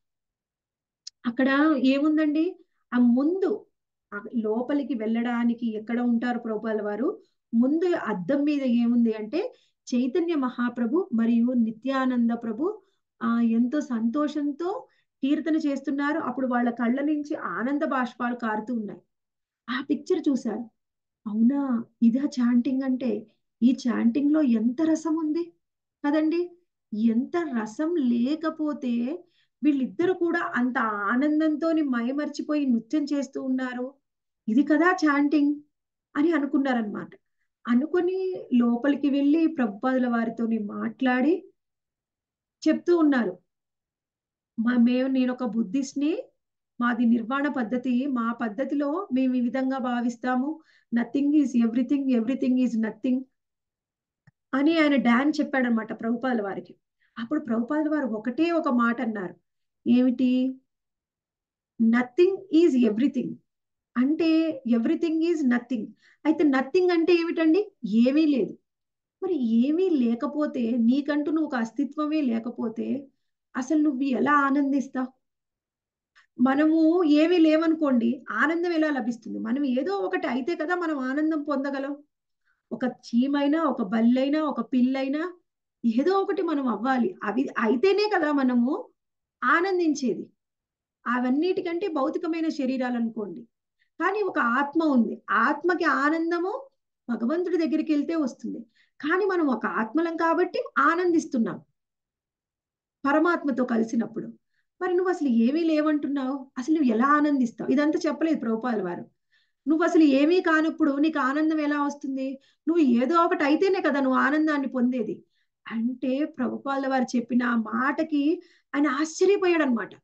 A: అక్కడ ఏముందండి ఆ ముందు ఆ లోపలికి వెళ్ళడానికి ఎక్కడ ఉంటారు ప్రభుపాల వారు ముందు అద్దం మీద ఏముంది అంటే చైతన్య మహాప్రభు మరియు నిత్యానంద ప్రభు ఆ ఎంతో సంతోషంతో కీర్తన చేస్తున్నారు అప్పుడు వాళ్ళ కళ్ళ నుంచి ఆనంద బాష్పాలు కారుతూ ఉన్నాయి ఆ పిక్చర్ చూశారు అవునా ఇదా చాంటింగ్ అంటే ఈ చాంటింగ్ లో ఎంత రసం ఉంది కదండి ఎంత రసం లేకపోతే వీళ్ళిద్దరు కూడా అంత ఆనందంతో మైమర్చిపోయి నృత్యం చేస్తూ ఉన్నారు ఇది కదా చాంటింగ్ అని అనుకున్నారనమాట అనుకొని లోపలికి వెళ్ళి ప్రభుపాదుల వారితో మాట్లాడి చెప్తూ ఉన్నారు మా మేము నేను ఒక బుద్ధిస్ట్ని మాది నిర్వాణ పద్ధతి మా పద్ధతిలో మేము ఈ విధంగా భావిస్తాము nothing is everything everything is nothing అని ఆయన డాన్ చెప్పాడనమాట ప్రభుపాదుల వారికి అప్పుడు ప్రభుపాదుల వారు ఒకటే ఒక మాట అన్నారు ఏమిటి నథింగ్ ఈజ్ ఎవ్రీథింగ్ అంటే ఎవ్రీథింగ్ ఈజ్ నథింగ్ అయితే నథింగ్ అంటే ఏమిటండి ఏమీ లేదు మరి ఏమీ లేకపోతే నీకంటూ నువ్వు ఒక అస్తిత్వమే లేకపోతే అసలు నువ్వు ఎలా ఆనందిస్తావు మనము ఏమీ లేవనుకోండి ఆనందం ఎలా లభిస్తుంది మనం ఏదో ఒకటి అయితే కదా మనం ఆనందం పొందగలం ఒక చీమైనా ఒక బల్లైనా ఒక పిల్లైనా ఏదో ఒకటి మనం అవ్వాలి అవి అయితేనే కదా మనము ఆనందించేది అవన్నిటికంటే భౌతికమైన శరీరాలు అనుకోండి కానీ ఒక ఆత్మ ఉంది ఆత్మకి ఆనందము భగవంతుడి దగ్గరికి వెళ్తే వస్తుంది కానీ మనం ఒక ఆత్మలం కాబట్టి ఆనందిస్తున్నాం పరమాత్మతో కలిసినప్పుడు మరి నువ్వు అసలు ఏమీ లేవంటున్నావు అసలు నువ్వు ఎలా ఆనందిస్తావు ఇదంతా చెప్పలేదు ప్రభుపాల వారు నువ్వు అసలు ఏమీ కానప్పుడు నీకు ఆనందం ఎలా వస్తుంది నువ్వు ఏదో ఒకటి అయితేనే కదా నువ్వు ఆనందాన్ని పొందేది అంటే ప్రభుపాల వారు చెప్పిన ఆ మాటకి ఆయన ఆశ్చర్యపోయాడు అనమాట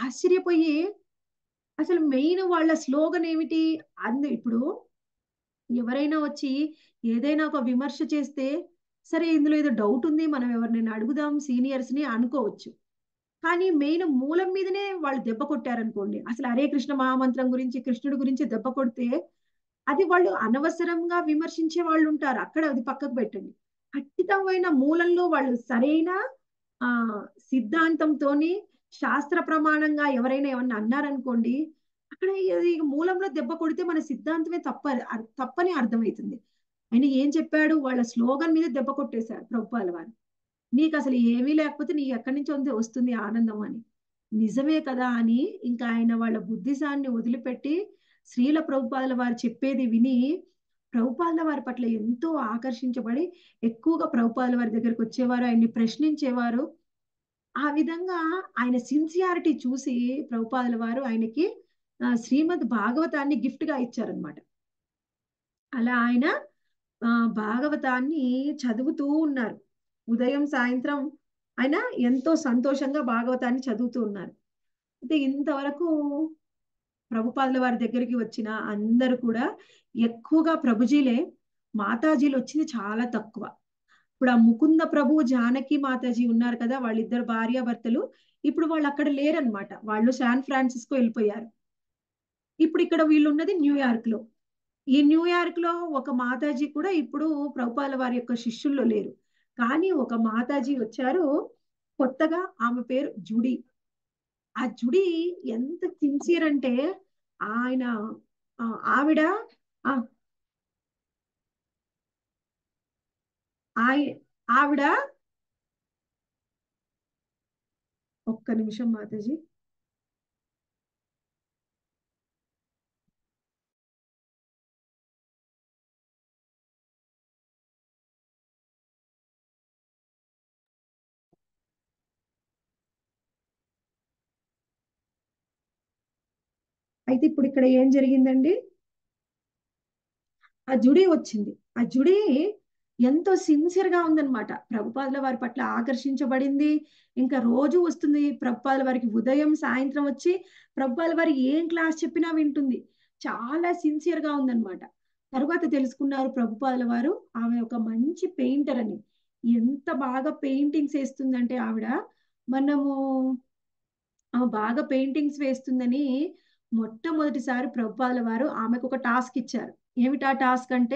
A: ఆశ్చర్యపోయి అసలు మెయిన్ వాళ్ళ స్లోగన్ ఏమిటి అందు ఇప్పుడు ఎవరైనా వచ్చి ఏదైనా ఒక విమర్శ చేస్తే సరే ఇందులో ఏదో డౌట్ ఉంది మనం ఎవరినైనా అడుగుదాం సీనియర్స్ ని అనుకోవచ్చు కానీ మెయిన్ మూలం మీదనే వాళ్ళు దెబ్బ కొట్టారనుకోండి అసలు హరే కృష్ణ మహామంత్రం గురించి కృష్ణుడి గురించి దెబ్బ కొడితే అది వాళ్ళు అనవసరంగా విమర్శించే వాళ్ళు ఉంటారు అక్కడ అది పక్కకు పెట్టండి ఖచ్చితమైన మూలంలో వాళ్ళు సరైన ఆ సిద్ధాంతంతోని శాస్త్ర ప్రమాణంగా ఎవరైనా ఏమన్నా అన్నారనుకోండి అక్కడ ఇది మూలంలో దెబ్బ కొడితే మన సిద్ధాంతమే తప్ప అర్- తప్పని అర్థమవుతుంది ఆయన ఏం చెప్పాడు వాళ్ళ స్లోగన్ మీద దెబ్బ కొట్టేశారు ప్రభుపాల వారు నీకు అసలు ఏమీ లేకపోతే నీకు ఎక్కడి నుంచి ఉంది- వస్తుంది ఆనందం అని నిజమే కదా అని ఇంకా ఆయన వాళ్ళ బుద్ధిసాన్ని వదిలిపెట్టి శ్రీల ప్రభుపాదుల వారు చెప్పేది విని ప్రభుపాదుల వారి పట్ల ఎంతో ఆకర్షించబడి ఎక్కువగా ప్రభుపాదుల వారి దగ్గరికి వచ్చేవారు ఆయన్ని ప్రశ్నించేవారు ఆ విధంగా ఆయన సిన్సియారిటీ చూసి ప్రభుపాదుల వారు ఆయనకి ఆ, శ్రీమద్ భాగవతాన్ని గిఫ్ట్ గా ఇచ్చారనమాట అలా ఆయన ఆ, భాగవతాన్ని చదువుతూ ఉన్నారు ఉదయం సాయంత్రం ఆయన ఎంతో సంతోషంగా భాగవతాన్ని చదువుతూ ఉన్నారు అయితే ఇంతవరకు ప్రభుపాదుల వారి దగ్గరికి వచ్చిన అందరూ కూడా ఎక్కువగా ప్రభుజీలే మాతాజీలు వచ్చింది చాలా తక్కువ ఇప్పుడు ఆ ముకుంద ప్రభు జానకి మాతాజీ ఉన్నారు కదా వాళ్ళిద్దరు భార్యాభర్తలు ఇప్పుడు వాళ్ళు అక్కడ లేరనమాట వాళ్ళు శాన్ ఫ్రాన్సిస్కో వెళ్ళిపోయారు ఇప్పుడు ఇక్కడ వీళ్ళు ఉన్నది న్యూయార్క్ లో ఈ న్యూయార్క్ లో ఒక మాతాజీ కూడా ఇప్పుడు ప్రభుపాల వారి యొక్క శిష్యుల్లో లేరు కానీ ఒక మాతాజీ వచ్చారు కొత్తగా ఆమె పేరు జుడి ఆ జుడి ఎంత సిన్సియర్ అంటే ఆయన ఆ, ఆవిడ ఆ, ఆయ- ఆవిడ ఒక్క నిమిషం మాతాజీ అయితే ఇప్పుడు ఇక్కడ ఏం జరిగిందండి ఆ జుడి వచ్చింది ఆ జుడి ఎంతో సిన్సియర్ గా ఉందన్నమాట ప్రభుపాదుల వారి పట్ల ఆకర్షించబడింది ఇంకా రోజు వస్తుంది ప్రభుపాదుల వారికి ఉదయం సాయంత్రం వచ్చి ప్రభుపాదుల వారి ఏం క్లాస్ చెప్పినా వింటుంది చాలా సిన్సియర్ గా ఉందన్నమాట తర్వాత తెలుసుకున్నారు ప్రభుపాదుల వారు ఆమె ఒక మంచి పెయింటర్ అని ఎంత బాగా పెయింటింగ్స్ వేస్తుందంటే ఆవిడ మనము ఆమె బాగా పెయింటింగ్స్ వేస్తుందని మొట్టమొదటిసారి ప్రభుపాదుల వారు ఆమెకు ఒక టాస్క్ ఇచ్చారు ఏమిటా టాస్క్ అంటే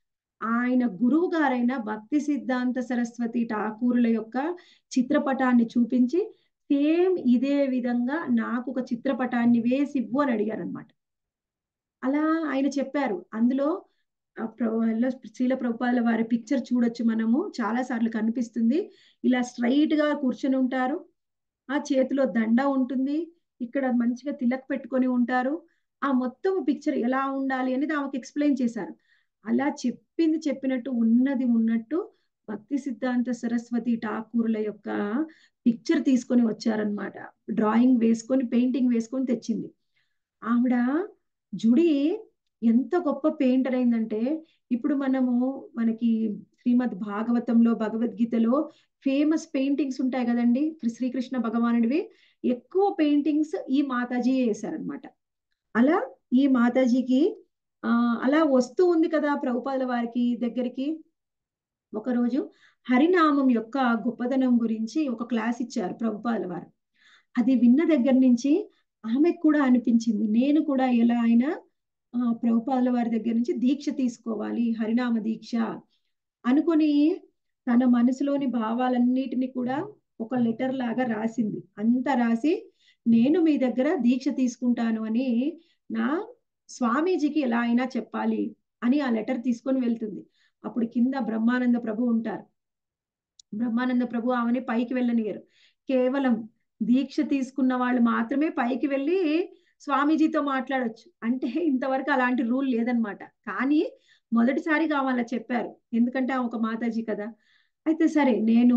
A: ఆయన గురువు గారైన భక్తి సిద్ధాంత సరస్వతి ఠాకూరుల యొక్క చిత్రపటాన్ని చూపించి సేమ్ ఇదే విధంగా నాకు ఒక చిత్రపటాన్ని వేసి ఇవ్వు అని అడిగారు అనమాట అలా ఆయన చెప్పారు అందులో ఆ ప్ర- శ్రీల ప్రభుపాదుల వారి పిక్చర్ చూడొచ్చు మనము చాలా సార్లు కనిపిస్తుంది ఇలా స్ట్రైట్ గా కూర్చొని ఉంటారు ఆ చేతిలో దండ ఉంటుంది ఇక్కడ మంచిగా తిలక్ పెట్టుకొని ఉంటారు ఆ మొత్తం పిక్చర్ ఎలా ఉండాలి అనేది ఆమెకు ఎక్స్ప్లెయిన్ చేశారు అలా చెప్పింది చెప్పినట్టు ఉన్నది ఉన్నట్టు భక్తి సిద్ధాంత సరస్వతి ఠాకూర్ల యొక్క పిక్చర్ తీసుకొని వచ్చారనమాట డ్రాయింగ్ వేసుకొని పెయింటింగ్ వేసుకొని తెచ్చింది ఆవిడ జుడి ఎంత గొప్ప పెయింటర్ అయిందంటే ఇప్పుడు మనము మనకి శ్రీమద్ భాగవతంలో భగవద్గీతలో ఫేమస్ పెయింటింగ్స్ ఉంటాయి కదండి శ్రీకృష్ణ భగవానుడివి ఎక్కువ పెయింటింగ్స్ ఈ మాతాజీ వేశారనమాట అలా ఈ మాతాజీకి ఆ అలా వస్తూ ఉంది కదా ప్రభుపాదుల వారికి దగ్గరికి ఒకరోజు హరినామం యొక్క గొప్పదనం గురించి ఒక క్లాస్ ఇచ్చారు ప్రభుపాదుల వారు అది విన్న దగ్గర నుంచి ఆమెకు కూడా అనిపించింది నేను కూడా ఎలా అయినా ఆ, ప్రభుపాదుల వారి దగ్గర నుంచి దీక్ష తీసుకోవాలి హరినామ దీక్ష అనుకొని తన మనసులోని భావాలన్నిటిని కూడా ఒక లెటర్ లాగా రాసింది అంతా రాసి నేను మీ దగ్గర దీక్ష తీసుకుంటాను అని నా స్వామీజీకి ఎలా అయినా చెప్పాలి అని ఆ లెటర్ తీసుకొని వెళ్తుంది అప్పుడు కింద బ్రహ్మానంద ప్రభు ఉంటారు బ్రహ్మానంద ప్రభు ఆమెని పైకి వెళ్ళనియరు కేవలం దీక్ష తీసుకున్న వాళ్ళు మాత్రమే పైకి వెళ్ళి స్వామీజీతో మాట్లాడొచ్చు అంటే ఇంతవరకు అలాంటి రూల్ లేదనమాట కానీ మొదటిసారి కావాలా చెప్పారు ఎందుకంటే ఆమె ఒక మాతాజీ కదా అయితే సరే నేను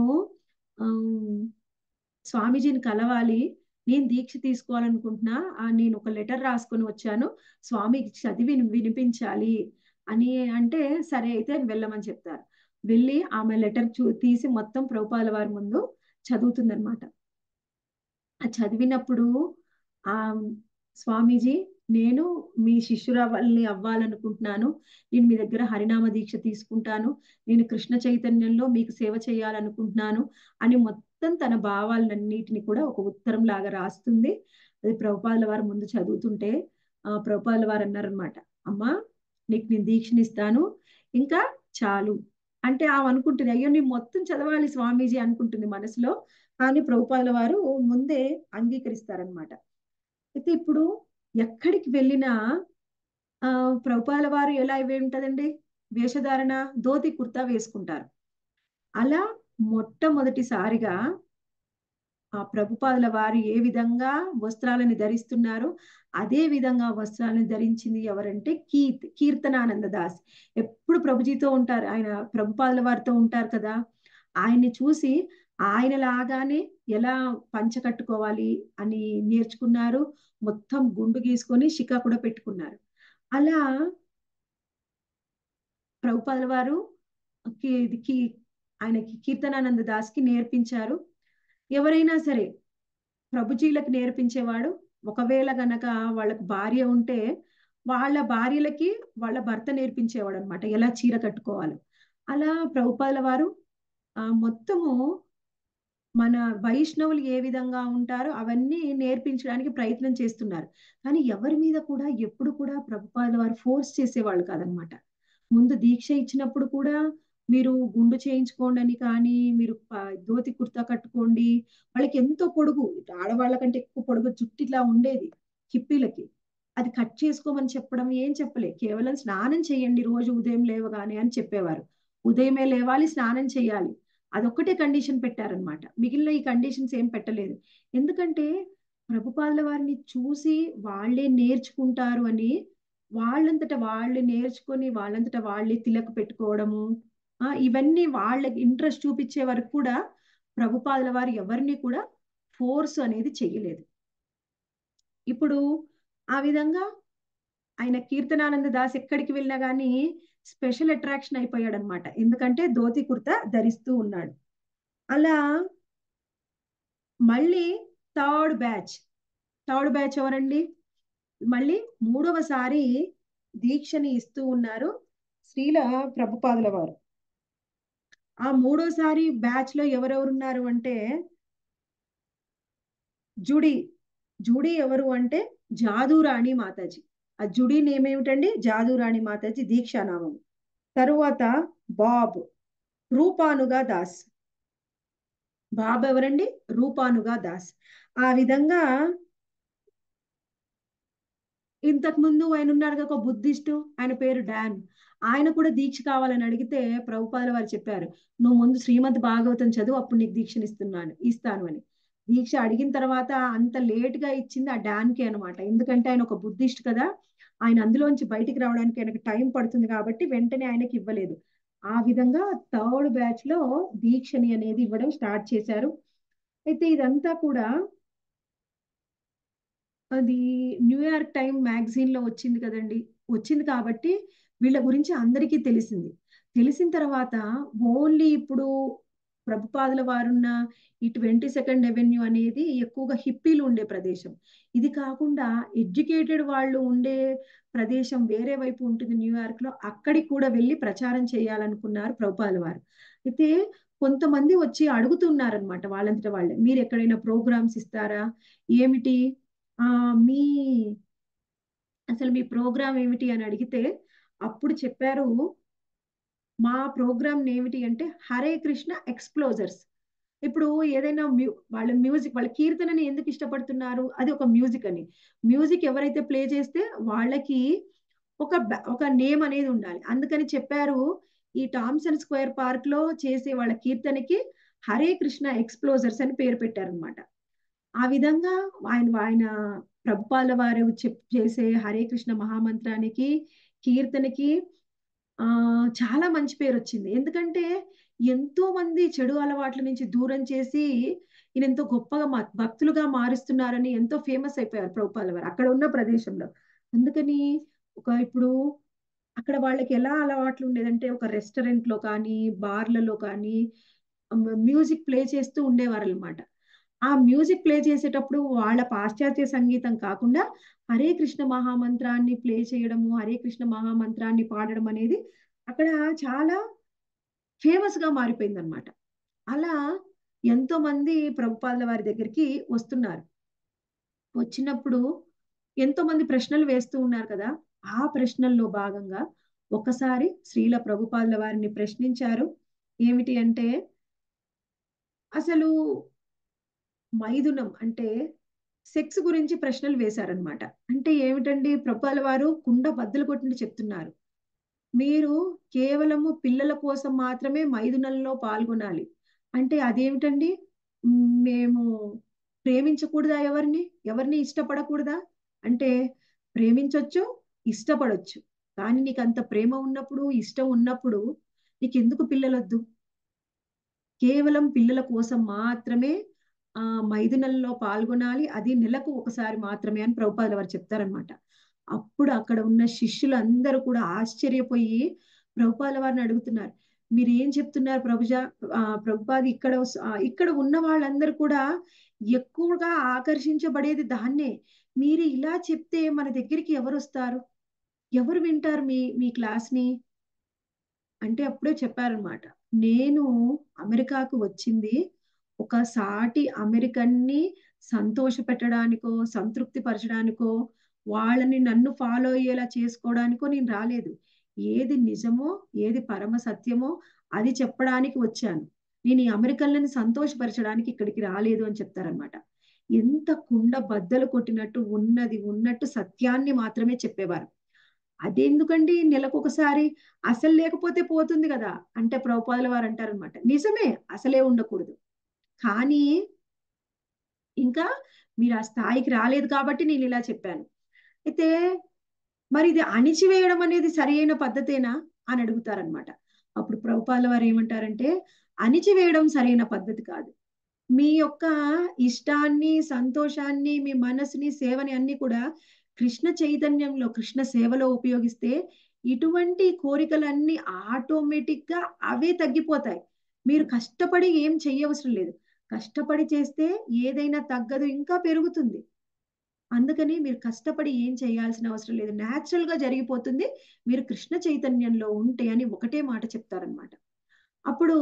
A: ఆమ్, స్వామీజీని కలవాలి నేను దీక్ష తీసుకోవాలనుకుంటున్నా ఆ, నేను ఒక లెటర్ రాసుకొని వచ్చాను స్వామికి చదివి వినిపించాలి అని అంటే సరే అయితే వెళ్ళమని చెప్తారు వెళ్ళి ఆమె లెటర్ చూ తీసి మొత్తం ప్రభుపాల వారి ముందు చదువుతుందన్నమాట ఆ చదివినప్పుడు ఆ స్వామీజీ నేను మీ శిష్యురాల్ని అవ్వాలనుకుంటున్నాను నేను మీ దగ్గర హరినామ దీక్ష తీసుకుంటాను నేను కృష్ణ చైతన్యంలో మీకు సేవ చేయాలనుకుంటున్నాను అని మొత్తం తన భావాలన్నిటిని కూడా ఒక ఉత్తరం లాగా రాస్తుంది అది ప్రభుపాదుల వారు ముందు చదువుతుంటే ఆ ప్రభుపాదుల వారు అన్నారనమాట అమ్మా నీకు నేను దీక్షనిస్తాను ఇంకా చాలు అంటే ఆమె అనుకుంటుంది అయ్యో నేను మొత్తం చదవాలి స్వామీజీ అనుకుంటుంది మనసులో కానీ ప్రభుపాదుల వారు ముందే అంగీకరిస్తారనమాట అయితే ఇప్పుడు ఎక్కడికి వెళ్ళినా ఆ ప్రభుపాల వారు ఎలా ఇవి ఉంటదండి వేషధారణ ధోతి కుర్తా వేసుకుంటారు అలా మొట్టమొదటిసారిగా ఆ ప్రభుపాదుల వారు ఏ విధంగా వస్త్రాలను ధరిస్తున్నారు అదే విధంగా వస్త్రాలను ధరించింది ఎవరంటే కీర్త్ కీర్తనానంద దాస్ ఎప్పుడు ప్రభుజీతో ఉంటారు ఆయన ప్రభుపాదుల వారితో ఉంటారు కదా ఆయన్ని చూసి ఆయన లాగానే ఎలా పంచ కట్టుకోవాలి అని నేర్చుకున్నారు మొత్తం గుండు గీసుకొని శిఖ కూడా పెట్టుకున్నారు అలా ప్రభుపాదుల వారు కి ఆయనకి కీర్తనానంద దాస్కి నేర్పించారు ఎవరైనా సరే ప్రభుజీలకు నేర్పించేవాడు ఒకవేళ గనక వాళ్ళకు భార్య ఉంటే వాళ్ళ భార్యలకి వాళ్ళ భర్త నేర్పించేవాడు అనమాట ఎలా చీర కట్టుకోవాలో అలా ప్రభుపాదుల వారు ఆ మొత్తము మన వైష్ణవులు ఏ విధంగా ఉంటారో అవన్నీ నేర్పించడానికి ప్రయత్నం చేస్తున్నారు కానీ ఎవరి మీద కూడా ఎప్పుడు కూడా ప్రభుపాదుల వారు ఫోర్స్ చేసేవాళ్ళు కాదనమాట ముందు దీక్ష ఇచ్చినప్పుడు కూడా మీరు గుండు చేయించుకోండి అని కానీ మీరు ధోతి కుర్తా కట్టుకోండి వాళ్ళకి ఎంతో పొడుగు ఆడవాళ్ళ కంటే ఎక్కువ పొడుగు జుట్టు ఇట్లా ఉండేది హిప్పీలకి అది కట్ చేసుకోమని చెప్పడం ఏం చెప్పలే కేవలం స్నానం చేయండి రోజు ఉదయం లేవగానే అని చెప్పేవారు ఉదయమే లేవాలి స్నానం చేయాలి అదొక్కటే కండిషన్ పెట్టారనమాట మిగిలిన ఈ కండిషన్స్ ఏం పెట్టలేదు ఎందుకంటే ప్రభుపాదుల వారిని చూసి వాళ్ళే నేర్చుకుంటారు అని వాళ్ళంతట వాళ్ళే నేర్చుకొని వాళ్ళంతట వాళ్ళే తిలక పెట్టుకోవడము ఆ ఇవన్నీ వాళ్ళకి ఇంట్రెస్ట్ చూపించే వరకు కూడా ప్రభుపాదుల వారు ఎవరిని కూడా ఫోర్స్ అనేది చెయ్యలేదు ఇప్పుడు ఆ విధంగా ఆయన కీర్తనానంద దాస్ ఎక్కడికి వెళ్ళినా కానీ స్పెషల్ అట్రాక్షన్ అయిపోయాడు అనమాట ఎందుకంటే ధోతి కుర్తా ధరిస్తూ ఉన్నాడు అలా మళ్ళీ థర్డ్ బ్యాచ్ థర్డ్ బ్యాచ్ ఎవరండి మళ్ళీ మూడవసారి దీక్షని ఇస్తూ ఉన్నారు శ్రీల ప్రభుపాదుల వారు ఆ మూడోసారి బ్యాచ్ లో ఎవరెవరు ఉన్నారు అంటే జుడి జుడి ఎవరు అంటే జాదూరాణి మాతాజీ ఆ జుడి నేమ్ ఏమిటండి జాదూరాణి మాతాజీ దీక్షానామం తరువాత బాబ్ రూపానుగా దాస్ బాబ్ ఎవరండి రూపానుగా దాస్ ఆ విధంగా ఇంతకు ముందు ఆయన ఉన్నారు ఒక బుద్ధిస్టు ఆయన పేరు డాన్ ఆయన కూడా దీక్ష కావాలని అడిగితే ప్రభుపాదుల వారు చెప్పారు నువ్వు ముందు శ్రీమద్ భాగవతం చదువు అప్పుడు నీకు దీక్షనిస్తున్నాను ఇస్తాను అని దీక్ష అడిగిన తర్వాత అంత లేట్ గా ఇచ్చింది ఆ డాన్కి అనమాట ఎందుకంటే ఆయన ఒక బుద్ధిస్ట్ కదా ఆయన అందులోంచి బయటికి రావడానికి ఆయనకు టైం పడుతుంది కాబట్టి వెంటనే ఆయనకి ఇవ్వలేదు ఆ విధంగా థర్డ్ బ్యాచ్ లో దీక్షని అనేది ఇవ్వడం స్టార్ట్ చేశారు అయితే ఇదంతా కూడా అది న్యూయార్క్ టైం మ్యాగజైన్ లో వచ్చింది కదండి వచ్చింది కాబట్టి వీళ్ళ గురించి అందరికీ తెలిసింది తెలిసిన తర్వాత ఓన్లీ ఇప్పుడు ప్రభుపాదుల వారున్న ఈ ట్వంటీ సెకండ్ రెవెన్యూ అనేది ఎక్కువగా హిప్పీలు ఉండే ప్రదేశం ఇది కాకుండా ఎడ్యుకేటెడ్ వాళ్ళు ఉండే ప్రదేశం వేరే వైపు ఉంటుంది న్యూయార్క్ లో అక్కడికి కూడా వెళ్ళి ప్రచారం చేయాలనుకున్నారు ప్రభుపాదుల వారు అయితే కొంతమంది వచ్చి అడుగుతున్నారనమాట వాళ్ళంతట వాళ్ళే మీరు ఎక్కడైనా ప్రోగ్రామ్స్ ఇస్తారా ఏమిటి ఆ మీ అసలు మీ ప్రోగ్రామ్ ఏమిటి అని అడిగితే అప్పుడు చెప్పారు మా ప్రోగ్రామ్ ఏమిటి అంటే హరే కృష్ణ ఎక్స్ప్లోజర్స్ ఇప్పుడు ఏదైనా మ్యూ వాళ్ళ మ్యూజిక్ వాళ్ళ కీర్తనని ఎందుకు ఇష్టపడుతున్నారు అది ఒక మ్యూజిక్ అని మ్యూజిక్ ఎవరైతే ప్లే చేస్తే వాళ్ళకి ఒక ఒక నేమ్ అనేది ఉండాలి అందుకని చెప్పారు ఈ టామ్సన్ స్క్వేర్ పార్క్ లో చేసే వాళ్ళ కీర్తనకి హరే కృష్ణ ఎక్స్ప్లోజర్స్ అని పేరు పెట్టారనమాట ఆ విధంగా ఆయన ఆయన ప్రభుపాల వారు చెప్ చేసే హరే కృష్ణ మహామంత్రానికి కీర్తనకి ఆ చాలా మంచి పేరు వచ్చింది ఎందుకంటే ఎంతో మంది చెడు అలవాట్ల నుంచి దూరం చేసి ఈయన ఎంతో గొప్పగా భక్తులుగా మారుస్తున్నారని ఎంతో ఫేమస్ అయిపోయారు ప్రభుపాల వారు అక్కడ ఉన్న ప్రదేశంలో అందుకని ఒక ఇప్పుడు అక్కడ వాళ్ళకి ఎలా అలవాట్లు ఉండేదంటే ఒక రెస్టారెంట్ లో కానీ బార్లలో కానీ మ్యూజిక్ ప్లే చేస్తూ ఉండేవారు అనమాట ఆ మ్యూజిక్ ప్లే చేసేటప్పుడు వాళ్ళ పాశ్చాత్య సంగీతం కాకుండా హరే కృష్ణ మహామంత్రాన్ని ప్లే చేయడము హరే కృష్ణ మహామంత్రాన్ని పాడడం అనేది అక్కడ చాలా ఫేమస్ గా మారిపోయింది అనమాట అలా ఎంతో మంది ప్రభుపాదుల వారి దగ్గరికి వస్తున్నారు వచ్చినప్పుడు ఎంతో మంది ప్రశ్నలు వేస్తూ ఉన్నారు కదా ఆ ప్రశ్నల్లో భాగంగా ఒకసారి శ్రీల ప్రభుపాదుల వారిని ప్రశ్నించారు ఏమిటి అంటే అసలు మైథునం అంటే సెక్స్ గురించి ప్రశ్నలు వేశారనమాట అంటే ఏమిటండి ప్రభుపాదుల వారు కుండ బద్దలు కొట్టినట్టు చెప్తున్నారు మీరు కేవలము పిల్లల కోసం మాత్రమే మైథునంలో పాల్గొనాలి అంటే అదేమిటండి మ్, మేము ప్రేమించకూడదా ఎవరిని ఎవరిని ఇష్టపడకూడదా అంటే ప్రేమించొచ్చు ఇష్టపడొచ్చు కానీ నీకు అంత ప్రేమ ఉన్నప్పుడు ఇష్టం ఉన్నప్పుడు నీకు ఎందుకు పిల్లలొద్దు కేవలం పిల్లల కోసం మాత్రమే ఆ మైథునంలో పాల్గొనాలి అది నెలకు ఒకసారి మాత్రమే అని ప్రభుపాదుల వారు చెప్తారనమాట అప్పుడు అక్కడ ఉన్న శిష్యులు అందరూ కూడా ఆశ్చర్యపోయి ప్రభుపాదుల వారిని అడుగుతున్నారు మీరు ఏం చెప్తున్నారు ప్రభుజా ఆ ప్రభుపాద ఇక్కడ వస్- ఆ, ఇక్కడ ఉన్న వాళ్ళందరూ కూడా ఎక్కువగా ఆకర్షించబడేది దాన్నే మీరు ఇలా చెప్తే మన దగ్గరికి ఎవరు వస్తారు ఎవరు వింటారు మీ మీ క్లాస్ ని అంటే అప్పుడే చెప్పారనమాట నేను అమెరికాకు వచ్చింది ఒక సాటి అమెరికన్ ని సంతోష పెట్టడానికో సంతృప్తి పరచడానికో వాళ్ళని నన్ను ఫాలో అయ్యేలా చేసుకోవడానికో నేను రాలేదు ఏది నిజమో ఏది పరమ సత్యమో అది చెప్పడానికి వచ్చాను నేను ఈ అమెరికన్లని సంతోషపరచడానికి ఇక్కడికి రాలేదు అని చెప్తారనమాట ఎంత కుండ బద్దలు కొట్టినట్టు ఉన్నది ఉన్నట్టు సత్యాన్ని మాత్రమే చెప్పేవారు అదెందుకండి నెలకు ఒకసారి అసలు లేకపోతే పోతుంది కదా అంటే ప్రభుపాదుల వారు అంటారనమాట నిజమే అసలే ఉండకూడదు కానీ ఇంకా మీరు ఆ స్థాయికి రాలేదు కాబట్టి నేను ఇలా చెప్పాను అయితే మరి ఇది అణిచివేయడం అనేది సరి అయిన పద్ధతేనా అని అడుగుతారనమాట అప్పుడు ప్రభుపాదుల వారు ఏమంటారంటే అణిచివేయడం సరైన పద్ధతి కాదు మీ యొక్క ఇష్టాన్ని సంతోషాన్ని మీ మనసుని సేవని అన్ని కూడా కృష్ణ చైతన్యంలో కృష్ణ సేవలో ఉపయోగిస్తే ఇటువంటి కోరికలన్నీ ఆటోమేటిక్ గా అవే తగ్గిపోతాయి మీరు కష్టపడి ఏం చెయ్యవసరం లేదు కష్టపడి చేస్తే ఏదైనా తగ్గదు ఇంకా పెరుగుతుంది అందుకని మీరు కష్టపడి ఏం చేయాల్సిన అవసరం లేదు న్యాచురల్ గా జరిగిపోతుంది మీరు కృష్ణ చైతన్యంలో ఉంటే అని ఒకటే మాట చెప్తారనమాట అప్పుడు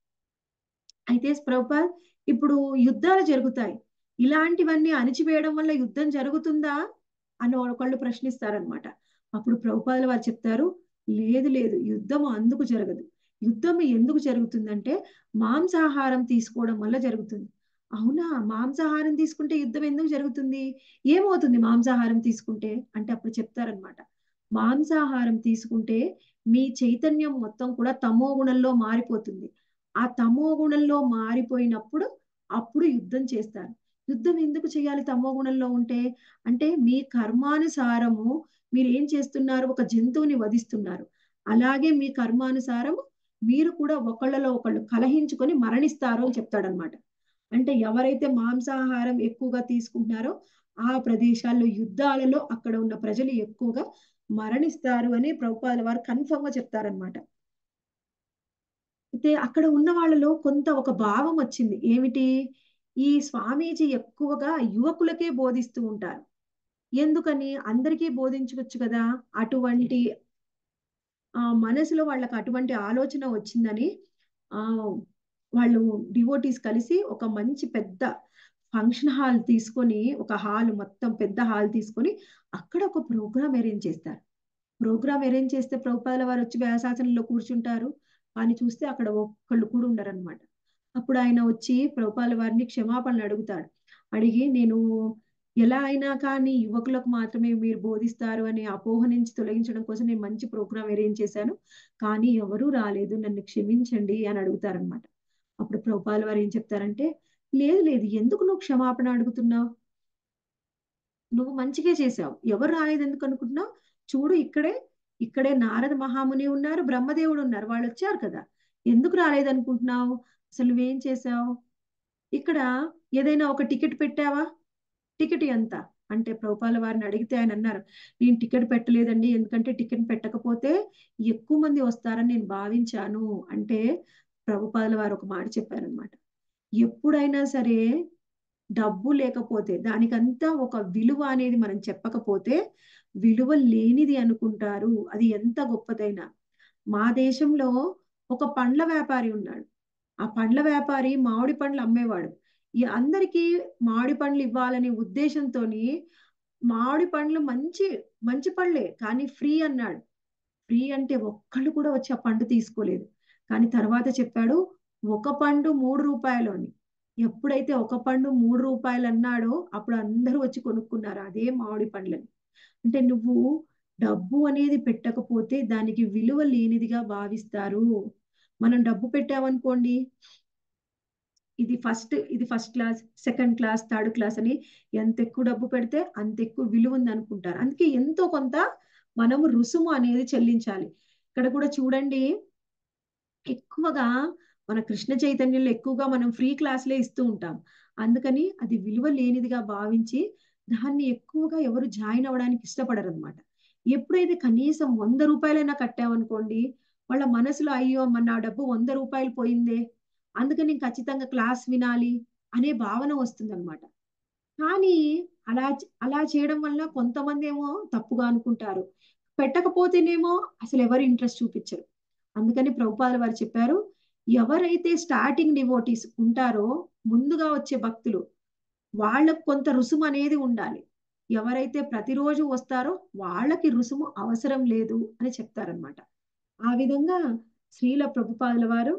A: అయితే ప్రభుపాద్ ఇప్పుడు యుద్ధాలు జరుగుతాయి ఇలాంటివన్నీ అణిచివేయడం వల్ల యుద్ధం జరుగుతుందా అని ఒకళ్ళు ప్రశ్నిస్తారనమాట అప్పుడు ప్రభుపాదుల వారు చెప్తారు లేదు లేదు యుద్ధం అందుకు జరగదు యుద్ధం ఎందుకు జరుగుతుందంటే మాంసాహారం తీసుకోవడం వల్ల జరుగుతుంది అవునా మాంసాహారం తీసుకుంటే యుద్ధం ఎందుకు జరుగుతుంది ఏమవుతుంది మాంసాహారం తీసుకుంటే అంటే అప్పుడు చెప్తారనమాట మాంసాహారం తీసుకుంటే మీ చైతన్యం మొత్తం కూడా తమో గుణంలో మారిపోతుంది ఆ తమో గుణంలో మారిపోయినప్పుడు అప్పుడు యుద్ధం చేస్తారు యుద్ధం ఎందుకు చేయాలి తమో గుణంలో ఉంటే అంటే మీ కర్మానుసారము మీరు ఏం చేస్తున్నారు ఒక జంతువుని వధిస్తున్నారు అలాగే మీ కర్మానుసారము మీరు కూడా ఒకళ్ళలో ఒకళ్ళు కలహించుకొని మరణిస్తారు అని చెప్తాడనమాట అంటే ఎవరైతే మాంసాహారం ఎక్కువగా తీసుకుంటున్నారో ఆ ప్రదేశాల్లో యుద్ధాలలో అక్కడ ఉన్న ప్రజలు ఎక్కువగా మరణిస్తారు అని ప్రభుపాదుల వారు కన్ఫర్మ్ గా చెప్తారనమాట అయితే అక్కడ ఉన్న వాళ్ళలో కొంత ఒక భావం వచ్చింది ఏమిటి ఈ స్వామీజీ ఎక్కువగా యువకులకే బోధిస్తూ ఉంటారు ఎందుకని అందరికీ బోధించవచ్చు కదా అటువంటి ఆ మనసులో వాళ్ళకి అటువంటి ఆలోచన వచ్చిందని ఆ వాళ్ళు డివోటీస్ కలిసి ఒక మంచి పెద్ద ఫంక్షన్ హాల్ తీసుకొని ఒక హాల్ మొత్తం పెద్ద హాల్ తీసుకొని అక్కడ ఒక ప్రోగ్రామ్ అరేంజ్ చేస్తారు ప్రోగ్రామ్ అరేంజ్ చేస్తే ప్రభుపాదుల వారు వచ్చి వ్యాసాసనంలో కూర్చుంటారు కానీ చూస్తే అక్కడ ఒక్కళ్ళు కూడా ఉండరనమాట అప్పుడు ఆయన వచ్చి ప్రభుపాల వారిని క్షమాపణలు అడుగుతాడు అడిగి నేను ఎలా అయినా కానీ యువకులకు మాత్రమే మీరు బోధిస్తారు అనే అపోహ నుంచి తొలగించడం కోసం నేను మంచి ప్రోగ్రామ్ అరేంజ్ చేశాను కానీ ఎవరూ రాలేదు నన్ను క్షమించండి అని అడుగుతారనమాట అప్పుడు ప్రభుపాల వారు ఏం చెప్తారంటే లేదు లేదు ఎందుకు నువ్వు క్షమాపణ అడుగుతున్నావు నువ్వు మంచిగా చేసావు ఎవరు రాలేదు ఎందుకు అనుకుంటున్నావు చూడు ఇక్కడే ఇక్కడే నారద మహాముని ఉన్నారు బ్రహ్మదేవుడు ఉన్నారు వాళ్ళు వచ్చారు కదా ఎందుకు రాలేదనుకుంటున్నావు అసలు నువ్వేం చేసావు ఇక్కడ ఏదైనా ఒక టికెట్ పెట్టావా టికెట్ ఎంత అంటే ప్రభుపాల వారిని అడిగితే ఆయన అన్నారు నేను టికెట్ పెట్టలేదండి ఎందుకంటే టికెట్ పెట్టకపోతే ఎక్కువ మంది వస్తారని నేను భావించాను అంటే ప్రభుపాదుల వారు ఒక మాట చెప్పారనమాట ఎప్పుడైనా సరే డబ్బు లేకపోతే దానికంతా ఒక విలువ అనేది మనం చెప్పకపోతే విలువ లేనిది అనుకుంటారు అది ఎంత గొప్పదైనా మా దేశంలో ఒక పండ్ల వ్యాపారి ఉన్నాడు ఆ పండ్ల వ్యాపారి మామిడి పండ్లు అమ్మేవాడు ఈ అందరికీ మామిడి పండ్లు ఇవ్వాలనే ఉద్దేశంతో మామిడి పండ్లు మంచి మంచి పళ్ళే కానీ ఫ్రీ అన్నాడు ఫ్రీ అంటే ఒక్కళ్ళు కూడా వచ్చి ఆ పండు తీసుకోలేదు కానీ తర్వాత చెప్పాడు ఒక పండు మూడు రూపాయలు అని ఎప్పుడైతే ఒక పండు మూడు రూపాయలు అన్నాడో అప్పుడు అందరూ వచ్చి కొనుక్కున్నారు అదే మామిడి పండ్లని అంటే నువ్వు డబ్బు అనేది పెట్టకపోతే దానికి విలువ లేనిదిగా భావిస్తారు మనం డబ్బు పెట్టామనుకోండి ఇది ఫస్ట్ ఇది first class second class third class అని ఎంత ఎక్కువ డబ్బు పెడితే అంత ఎక్కువ విలువ ఉంది అనుకుంటారు అందుకే ఎంతో కొంత మనము రుసుము అనేది చెల్లించాలి ఇక్కడ కూడా చూడండి ఎక్కువగా మన కృష్ణ చైతన్యంలో ఎక్కువగా మనం ఫ్రీ క్లాసులే ఇస్తూ ఉంటాం అందుకని అది విలువ లేనిదిగా భావించి దాన్ని ఎక్కువగా ఎవరు జాయిన్ అవ్వడానికి ఇష్టపడరు అనమాట ఎప్పుడైతే కనీసం వంద రూపాయలైనా కట్టామనుకోండి వాళ్ళ మనసులో అయ్యో మన నా డబ్బు వంద రూపాయలు పోయిందే అందుకని నేను ఖచ్చితంగా క్లాస్ వినాలి అనే భావన వస్తుంది అనమాట కానీ అలా అలా చేయడం వల్ల కొంతమంది ఏమో తప్పుగా అనుకుంటారు పెట్టకపోతేనేమో అసలు ఎవరు ఇంట్రెస్ట్ చూపించరు అందుకని ప్రభుపాదుల వారు చెప్పారు ఎవరైతే స్టార్టింగ్ డివోటీస్ ఉంటారో ముందుగా వచ్చే భక్తులు వాళ్ళకు కొంత రుసుము అనేది ఉండాలి ఎవరైతే ప్రతిరోజు వస్తారో వాళ్ళకి రుసుము అవసరం లేదు అని చెప్తారనమాట ఆ విధంగా శ్రీల ప్రభుపాదుల వారు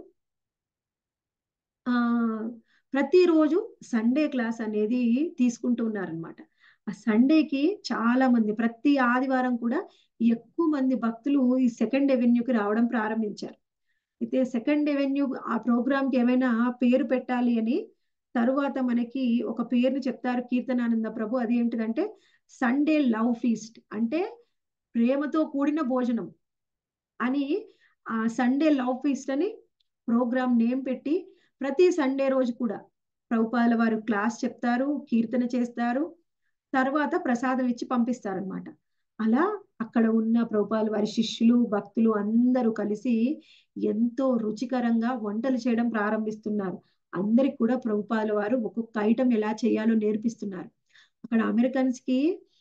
A: ఆ ప్రతిరోజు సండే క్లాస్ అనేది తీసుకుంటూ ఉన్నారనమాట ఆ సండేకి చాలా మంది ప్రతి ఆదివారం కూడా ఎక్కువ మంది భక్తులు ఈ సెకండ్ ఎవెన్యూకి రావడం ప్రారంభించారు అయితే సెకండ్ ఎవెన్యూ ఆ ప్రోగ్రామ్కి ఏమైనా పేరు పెట్టాలి అని తరువాత మనకి ఒక పేరుని చెప్తారు కీర్తనానంద ప్రభు అదేంటిదంటే సండే లవ్ ఫీస్ట్ అంటే ప్రేమతో కూడిన భోజనం అని ఆ సండే లవ్ ఫీస్ట్ అని ప్రోగ్రామ్ నేమ్ పెట్టి ప్రతి సండే రోజు కూడా ప్రభుపాల వారు క్లాస్ చెప్తారు కీర్తన చేస్తారు తర్వాత ప్రసాదం ఇచ్చి పంపిస్తారనమాట అలా అక్కడ ఉన్న ప్రభుపాల వారి శిష్యులు భక్తులు అందరూ కలిసి ఎంతో రుచికరంగా వంటలు చేయడం ప్రారంభిస్తున్నారు అందరికి కూడా ప్రభుపాల వారు ఒక్కొక్క ఐటెం ఎలా చేయాలో నేర్పిస్తున్నారు అక్కడ అమెరికన్స్ కి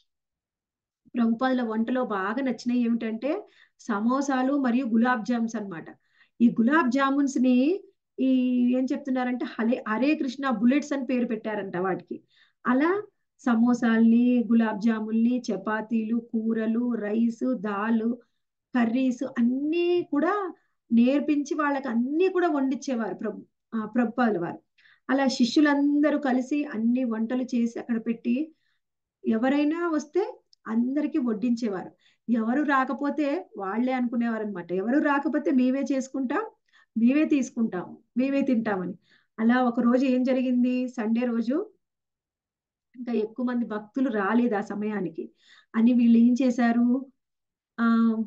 A: ప్రభుపాదుల వంటలో బాగా నచ్చినవి ఏమిటంటే సమోసాలు మరియు గులాబ్ జామ్స్ అనమాట ఈ గులాబ్ జామున్స్ ని ఈ ఏం చెప్తున్నారంటే హలే హరే కృష్ణ బుల్లెట్స్ అని పేరు పెట్టారంట వాటికి అలా సమోసాల్ని గులాబ్ జాముల్ని చపాతీలు కూరలు రైస్ దాల్ కర్రీస్ అన్నీ కూడా నేర్పించి వాళ్ళకి అన్ని కూడా వండిచ్చేవారు ప్రభు ప్రభుపాదుల వారు అలా శిష్యులందరూ కలిసి అన్ని వంటలు చేసి అక్కడ పెట్టి ఎవరైనా వస్తే అందరికి వడ్డించేవారు ఎవరు రాకపోతే వాళ్ళే అనుకునేవారు అనమాట ఎవరు రాకపోతే మేమే చేసుకుంటాం మేమే తీసుకుంటాం మేమే తింటామని అలా ఒక రోజు ఏం జరిగింది సండే రోజు ఇంకా ఎక్కువ మంది భక్తులు రాలేదు ఆ సమయానికి అని వీళ్ళు ఏం చేశారు ఆ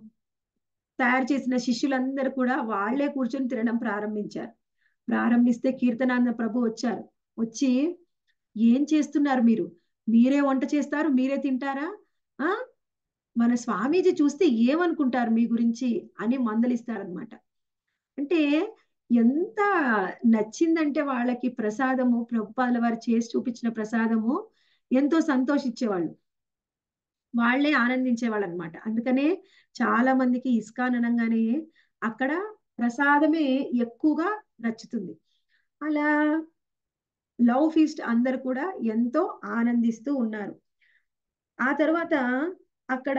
A: తయారు చేసిన శిష్యులందరూ కూడా వాళ్లే కూర్చొని తినడం ప్రారంభించారు ప్రారంభిస్తే కీర్తనానంద ప్రభు వచ్చారు వచ్చి ఏం చేస్తున్నారు మీరు మీరే వంట చేస్తారు మీరే తింటారా ఆ మన స్వామీజీ చూస్తే ఏమనుకుంటారు మీ గురించి అని మందలిస్తారనమాట అంటే ఎంత నచ్చిందంటే వాళ్ళకి ప్రసాదము ప్రభుపాదుల వారు చేసి చూపించిన ప్రసాదము ఎంతో సంతోషించేవాళ్ళు వాళ్లే ఆనందించేవాళ్ళు అనమాట అందుకనే చాలా మందికి ఇస్కాన్ అనగానే అక్కడ ప్రసాదమే ఎక్కువగా నచ్చుతుంది అలా లవ్ ఫీస్ట్ అందరు కూడా ఎంతో ఆనందిస్తూ ఉన్నారు ఆ తర్వాత అక్కడ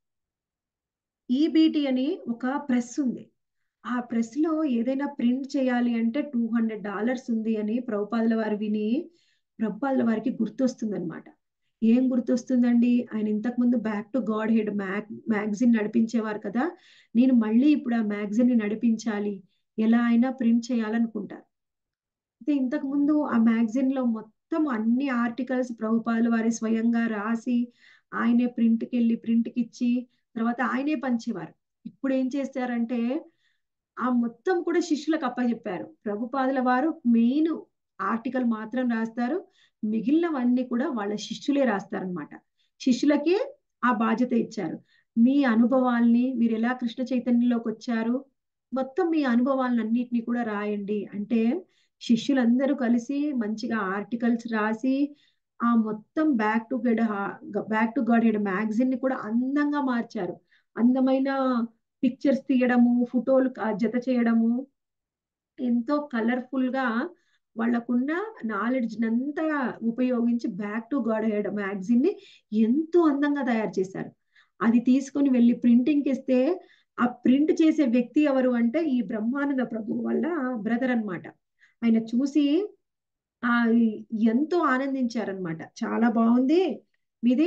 A: ఈబీటీ అని ఒక ప్రెస్ ఉంది ఆ ప్రెస్ లో ఏదైనా ప్రింట్ చేయాలి అంటే టూ హండ్రెడ్ డాలర్స్ ఉంది అని ప్రభుపాదుల వారు విని ప్రభుపాదుల వారికి గుర్తొస్తుంది అనమాట ఏం గుర్తొస్తుందండి ఆయన ఇంతకు ముందు back to Godhead mag magazine నడిపించేవారు కదా నేను మళ్ళీ ఇప్పుడు ఆ మ్యాగజిన్ ని నడిపించాలి ఎలా అయినా ప్రింట్ చేయాలనుకుంటారు అయితే ఇంతకు ముందు ఆ మ్యాగజిన్ లో మొత్తం అన్ని ఆర్టికల్స్ ప్రభుపాదుల వారి స్వయంగా రాసి ఆయనే ప్రింట్కి వెళ్ళి ప్రింట్కి ఇచ్చి తర్వాత ఆయనే పంచేవారు ఇప్పుడు ఏం చేస్తారంటే ఆ మొత్తం కూడా శిష్యులకు అప్పచెప్పారు ప్రభుపాదుల వారు మెయిన్ ఆర్టికల్ మాత్రం రాస్తారు మిగిలినవన్నీ కూడా వాళ్ళ శిష్యులే రాస్తారనమాట శిష్యులకే ఆ బాధ్యత ఇచ్చారు మీ అనుభవాల్ని మీరు ఎలా కృష్ణ చైతన్యంలోకి వచ్చారు మొత్తం మీ అనుభవాలన్నింటినీ కూడా రాయండి అంటే శిష్యులందరూ కలిసి మంచిగా ఆర్టికల్స్ రాసి ఆ మొత్తం back to god back to Godhead magazine ని కూడా అందంగా మార్చారు అందమైన పిక్చర్స్ తీయడము ఫోటోలు జత చేయడము ఎంతో కలర్ఫుల్ గా వాళ్ళకున్న నాలెడ్జ్ అంతా ఉపయోగించి back to Godhead magazine ని ఎంతో అందంగా తయారు చేశారు అది తీసుకొని వెళ్ళి ప్రింటింగ్ ఇస్తే ఆ ప్రింట్ చేసే వ్యక్తి ఎవరు అంటే ఈ బ్రహ్మానంద ప్రభు వల్ల బ్రదర్ అన్నమాట ఆయన చూసి ఆ ఎంతో ఆనందించారనమాట చాలా బాగుంది మీది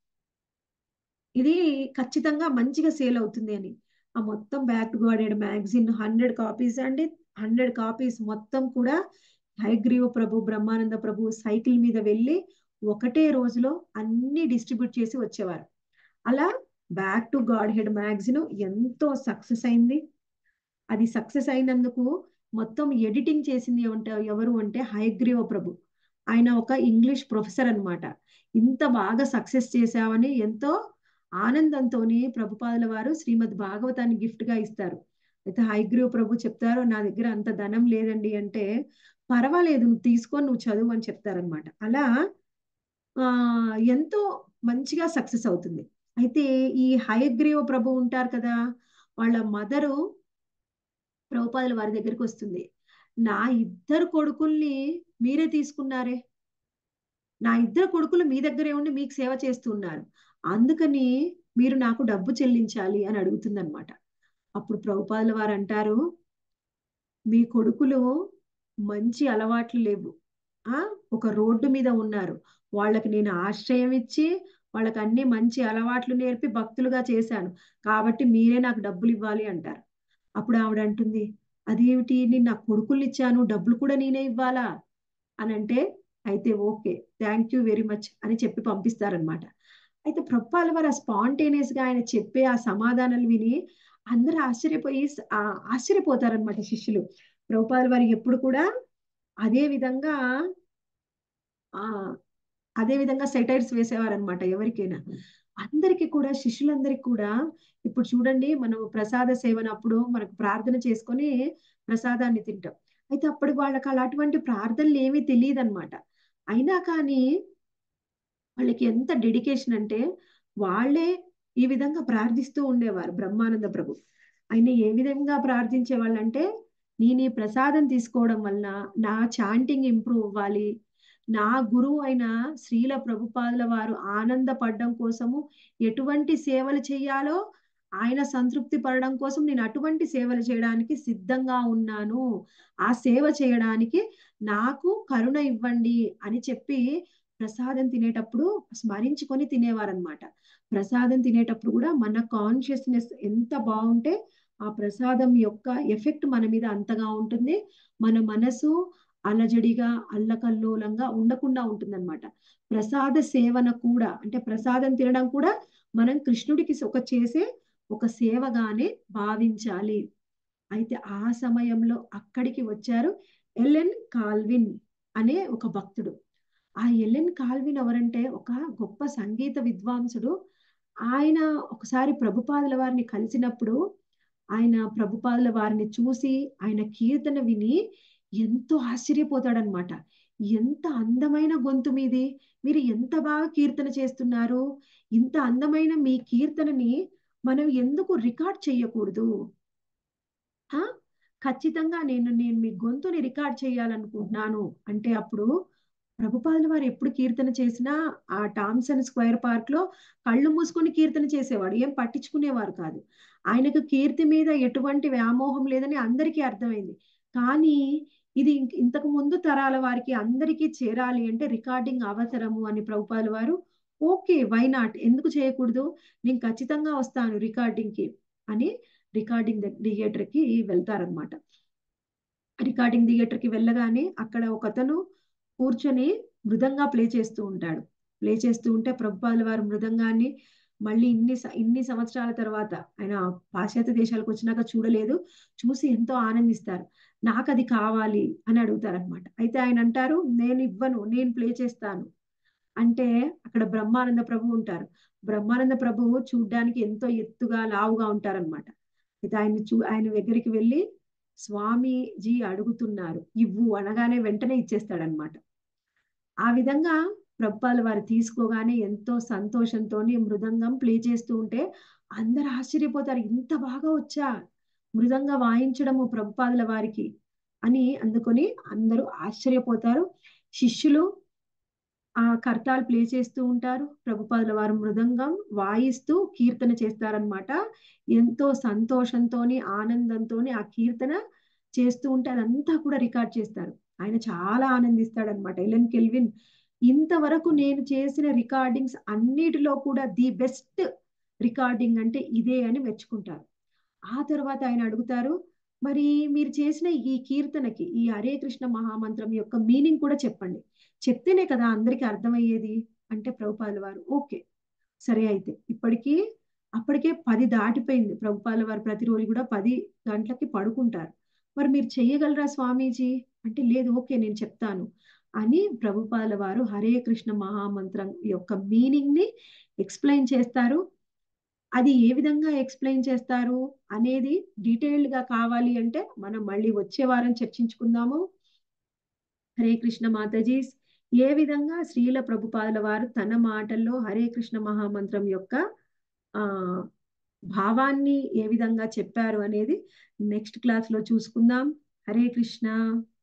A: ఇది ఖచ్చితంగా మంచిగా సేల్ అవుతుంది అని ఆ మొత్తం back to Godhead magazine hundred copies అండి హండ్రెడ్ కాపీస్ మొత్తం కూడా హైగ్రీవ ప్రభు బ్రహ్మానంద ప్రభు సైకిల్ మీద వెళ్ళి ఒకటే రోజులో అన్ని డిస్ట్రిబ్యూట్ చేసి వచ్చేవారు అలా back to Godhead magazine ఎంతో సక్సెస్ అయింది అది సక్సెస్ అయినందుకు మొత్తం ఎడిటింగ్ చేసింది ఏమంటే ఎవరు అంటే హయగ్రీవ ప్రభు ఆయన ఒక ఇంగ్లీష్ ప్రొఫెసర్ అన్నమాట ఇంత బాగా సక్సెస్ చేశావని ఎంతో ఆనందంతో ప్రభుపాదుల వారు శ్రీమద్ భాగవతాన్ని గిఫ్ట్ గా ఇస్తారు అయితే హైగ్రీవ ప్రభు చెప్తారు నా దగ్గర అంత ధనం లేదండి అంటే పర్వాలేదు నువ్వు తీసుకొని నువ్వు చదువు అని చెప్తారనమాట అలా ఆ ఎంతో మంచిగా సక్సెస్ అవుతుంది అయితే ఈ హయగ్రీవ ప్రభు ఉంటారు కదా వాళ్ళ మదరు ప్రభుపాదుల వారి దగ్గరికి వస్తుంది నా ఇద్దరు కొడుకుల్ని మీరే తీసుకున్నారే నా ఇద్దరు కొడుకులు మీ దగ్గరే ఉండి మీకు సేవ చేస్తున్నారు అందుకని మీరు నాకు డబ్బు చెల్లించాలి అని అడుగుతుందన్నమాట అప్పుడు ప్రభుపాదుల వారు అంటారు మీ కొడుకులు మంచి అలవాట్లు లేవు ఆ ఒక రోడ్డు మీద ఉన్నారు వాళ్ళకి నేను ఆశ్రయం ఇచ్చి వాళ్ళకి అన్ని మంచి అలవాట్లు నేర్పి భక్తులుగా చేశాను కాబట్టి మీరే నాకు డబ్బులు ఇవ్వాలి అంటారు అప్పుడు ఆవిడ అంటుంది అదేమిటి నేను నా కొడుకులు ఇచ్చాను డబ్బులు కూడా నేనే ఇవ్వాలా అని అంటే అయితే okay thank you very much అని చెప్పి పంపిస్తారనమాట అయితే ప్రభుపాల వారు ఆ స్పాంటేనియస్ గా ఆయన చెప్పే ఆ సమాధానాలు విని అందరూ ఆశ్చర్యపోయి ఆశ్చర్యపోతారనమాట శిష్యులు ప్రభుపాల వారు ఎప్పుడు కూడా అదే విధంగా ఆ అదే విధంగా సెటైర్స్ వేసేవారనమాట ఎవరికైనా అందరికి కూడా శిష్యులందరికి కూడా ఇప్పుడు చూడండి మనం ప్రసాద సేవనప్పుడు మనకు ప్రార్థన చేసుకొని ప్రసాదాన్ని తింటాం అయితే అప్పుడు వాళ్ళకి అలాంటి ప్రార్థనలు ఏమీ తెలియదు అనమాట అయినా కానీ వాళ్ళకి ఎంత డెడికేషన్ అంటే వాళ్ళే ఈ విధంగా ప్రార్థిస్తూ ఉండేవారు బ్రహ్మానంద ప్రభు ఆయన ఏ విధంగా ప్రార్థించే వాళ్ళంటే నేను ఈ ప్రసాదం తీసుకోవడం వలన నా చాంటింగ్ ఇంప్రూవ్ అవ్వాలి నా గురువు అయిన శ్రీల ప్రభుపాదుల వారు ఆనందపడడం కోసము ఎటువంటి సేవలు చేయాలో ఆయన సంతృప్తి పడడం కోసం నేను అటువంటి సేవలు చేయడానికి సిద్ధంగా ఉన్నాను ఆ సేవ చేయడానికి నాకు కరుణ ఇవ్వండి అని చెప్పి ప్రసాదం తినేటప్పుడు స్మరించుకొని తినేవారనమాట ప్రసాదం తినేటప్పుడు కూడా మన కాన్షియస్నెస్ ఎంత బాగుంటే ఆ ప్రసాదం యొక్క ఎఫెక్ట్ మన మీద అంతగా ఉంటుంది మన మనసు అలజడిగా అల్లకల్లోలంగా ఉండకుండా ఉంటుందన్నమాట ప్రసాద సేవన కూడా అంటే ప్రసాదం తినడం కూడా మనం కృష్ణుడికి ఒక చేసే ఒక సేవగానే భావించాలి అయితే ఆ సమయంలో అక్కడికి వచ్చారు ఎలెన్ కాల్విన్ అనే ఒక భక్తుడు ఆ ఎలెన్ కాల్విన్ ఎవరంటే ఒక గొప్ప సంగీత విద్వాంసుడు ఆయన ఒకసారి ప్రభుపాదుల వారిని కలిసినప్పుడు ఆయన ప్రభుపాదుల వారిని చూసి ఆయన కీర్తన విని ఎంతో ఆశ్చర్యపోతాడనమాట ఎంత అందమైన గొంతు మీది మీరు ఎంత బాగా కీర్తన చేస్తున్నారు ఇంత అందమైన మీ కీర్తనని మనం ఎందుకు రికార్డ్ చేయకూడదు ఆ ఖచ్చితంగా నేను నేను మీ గొంతుని రికార్డ్ చేయాలనుకుంటున్నాను అంటే అప్పుడు ప్రభుపాదుల వారు ఎప్పుడు కీర్తన చేసినా ఆ టామ్సన్ స్క్వేర్ పార్క్ లో కళ్ళు మూసుకొని కీర్తన చేసేవాడు ఏం పట్టించుకునేవారు కాదు ఆయనకు కీర్తి మీద ఎటువంటి వ్యామోహం లేదని అందరికీ అర్థమైంది కానీ ఇది ఇంతకు ముందు తరాల వారికి అందరికీ చేరాలి అంటే రికార్డింగ్ అవసరము అని ప్రభుపాదుల వారు ఓకే వై నాట్ ఎందుకు చేయకూడదు నేను ఖచ్చితంగా వస్తాను రికార్డింగ్ కి అని రికార్డింగ్ థియేటర్ కి వెళ్తారనమాట రికార్డింగ్ థియేటర్ కి వెళ్ళగానే అక్కడ ఒక అతను కూర్చొని మృదంగా ప్లే చేస్తూ ఉంటాడు ప్లే చేస్తూ ఉంటే ప్రభుపాదుల వారు మృదంగాన్ని మళ్ళీ ఇన్ని ఇన్ని సంవత్సరాల తర్వాత ఆయన పాశ్చాత్య దేశాలకు వచ్చినాక చూడలేదు చూసి ఎంతో ఆనందిస్తారు నాకు అది కావాలి అని అడుగుతారనమాట అయితే ఆయన అంటారు నేను ఇవ్వను నేను ప్లే చేస్తాను అంటే అక్కడ బ్రహ్మానంద ప్రభు ఉంటారు బ్రహ్మానంద ప్రభువు చూడ్డానికి ఎంతో ఎత్తుగా లావుగా ఉంటారనమాట అయితే ఆయన చూ ఆయన దగ్గరికి వెళ్ళి స్వామీజీ అడుగుతున్నారు ఇవ్వు అనగానే వెంటనే ఇచ్చేస్తాడనమాట ఆ విధంగా ప్రభుపాల వారు తీసుకోగానే ఎంతో సంతోషంతో మృదంగం ప్లే చేస్తూ ఉంటే అందరు ఆశ్చర్యపోతారు ఇంత బాగా వచ్చా మృదంగా వాయించడము ప్రభుపాదుల వారికి అని అందుకొని అందరూ ఆశ్చర్యపోతారు శిష్యులు ఆ కర్తాలు ప్లే చేస్తూ ఉంటారు ప్రభుపాదుల వారు మృదంగం వాయిస్తూ కీర్తన చేస్తారనమాట ఎంతో సంతోషంతోని ఆనందంతోని ఆ కీర్తన చేస్తూ ఉంటే అదంతా కూడా రికార్డ్ చేస్తారు ఆయన చాలా ఆనందిస్తాడనమాట ఎలెన్ కెల్విన్ ఇంతవరకు నేను చేసిన రికార్డింగ్స్ అన్నిటిలో కూడా ది బెస్ట్ రికార్డింగ్ అంటే ఇదే అని మెచ్చుకుంటారు ఆ తర్వాత ఆయన అడుగుతారు మరి మీరు చేసిన ఈ కీర్తనకి ఈ హరే కృష్ణ మహామంత్రం యొక్క మీనింగ్ కూడా చెప్పండి చెప్తేనే కదా అందరికీ అర్థమయ్యేది అంటే ప్రభుపాల వారు ఓకే సరే అయితే ఇప్పటికీ అప్పటికే పది దాటిపోయింది ప్రభుపాల వారు ప్రతిరోజు కూడా పది గంటలకి పడుకుంటారు మరి మీరు చెయ్యగలరా స్వామీజీ అంటే లేదు ఓకే నేను చెప్తాను అని ప్రభుపాల వారు హరే కృష్ణ మహామంత్రం యొక్క మీనింగ్ ని ఎక్స్ప్లెయిన్ చేస్తారు అది ఏ విధంగా ఎక్స్ప్లెయిన్ చేస్తారు అనేది డీటెయిల్డ్ గా కావాలి అంటే మనం మళ్ళీ వచ్చే వారం చర్చించుకుందాము హరే కృష్ణ మాతాజీస్ ఏ విధంగా శ్రీల ప్రభుపాదుల వారు తన మాటల్లో హరే కృష్ణ మహామంత్రం యొక్క ఆ భావాన్ని ఏ విధంగా చెప్పారు అనేది నెక్స్ట్ క్లాస్ లో చూసుకుందాం హరే కృష్ణ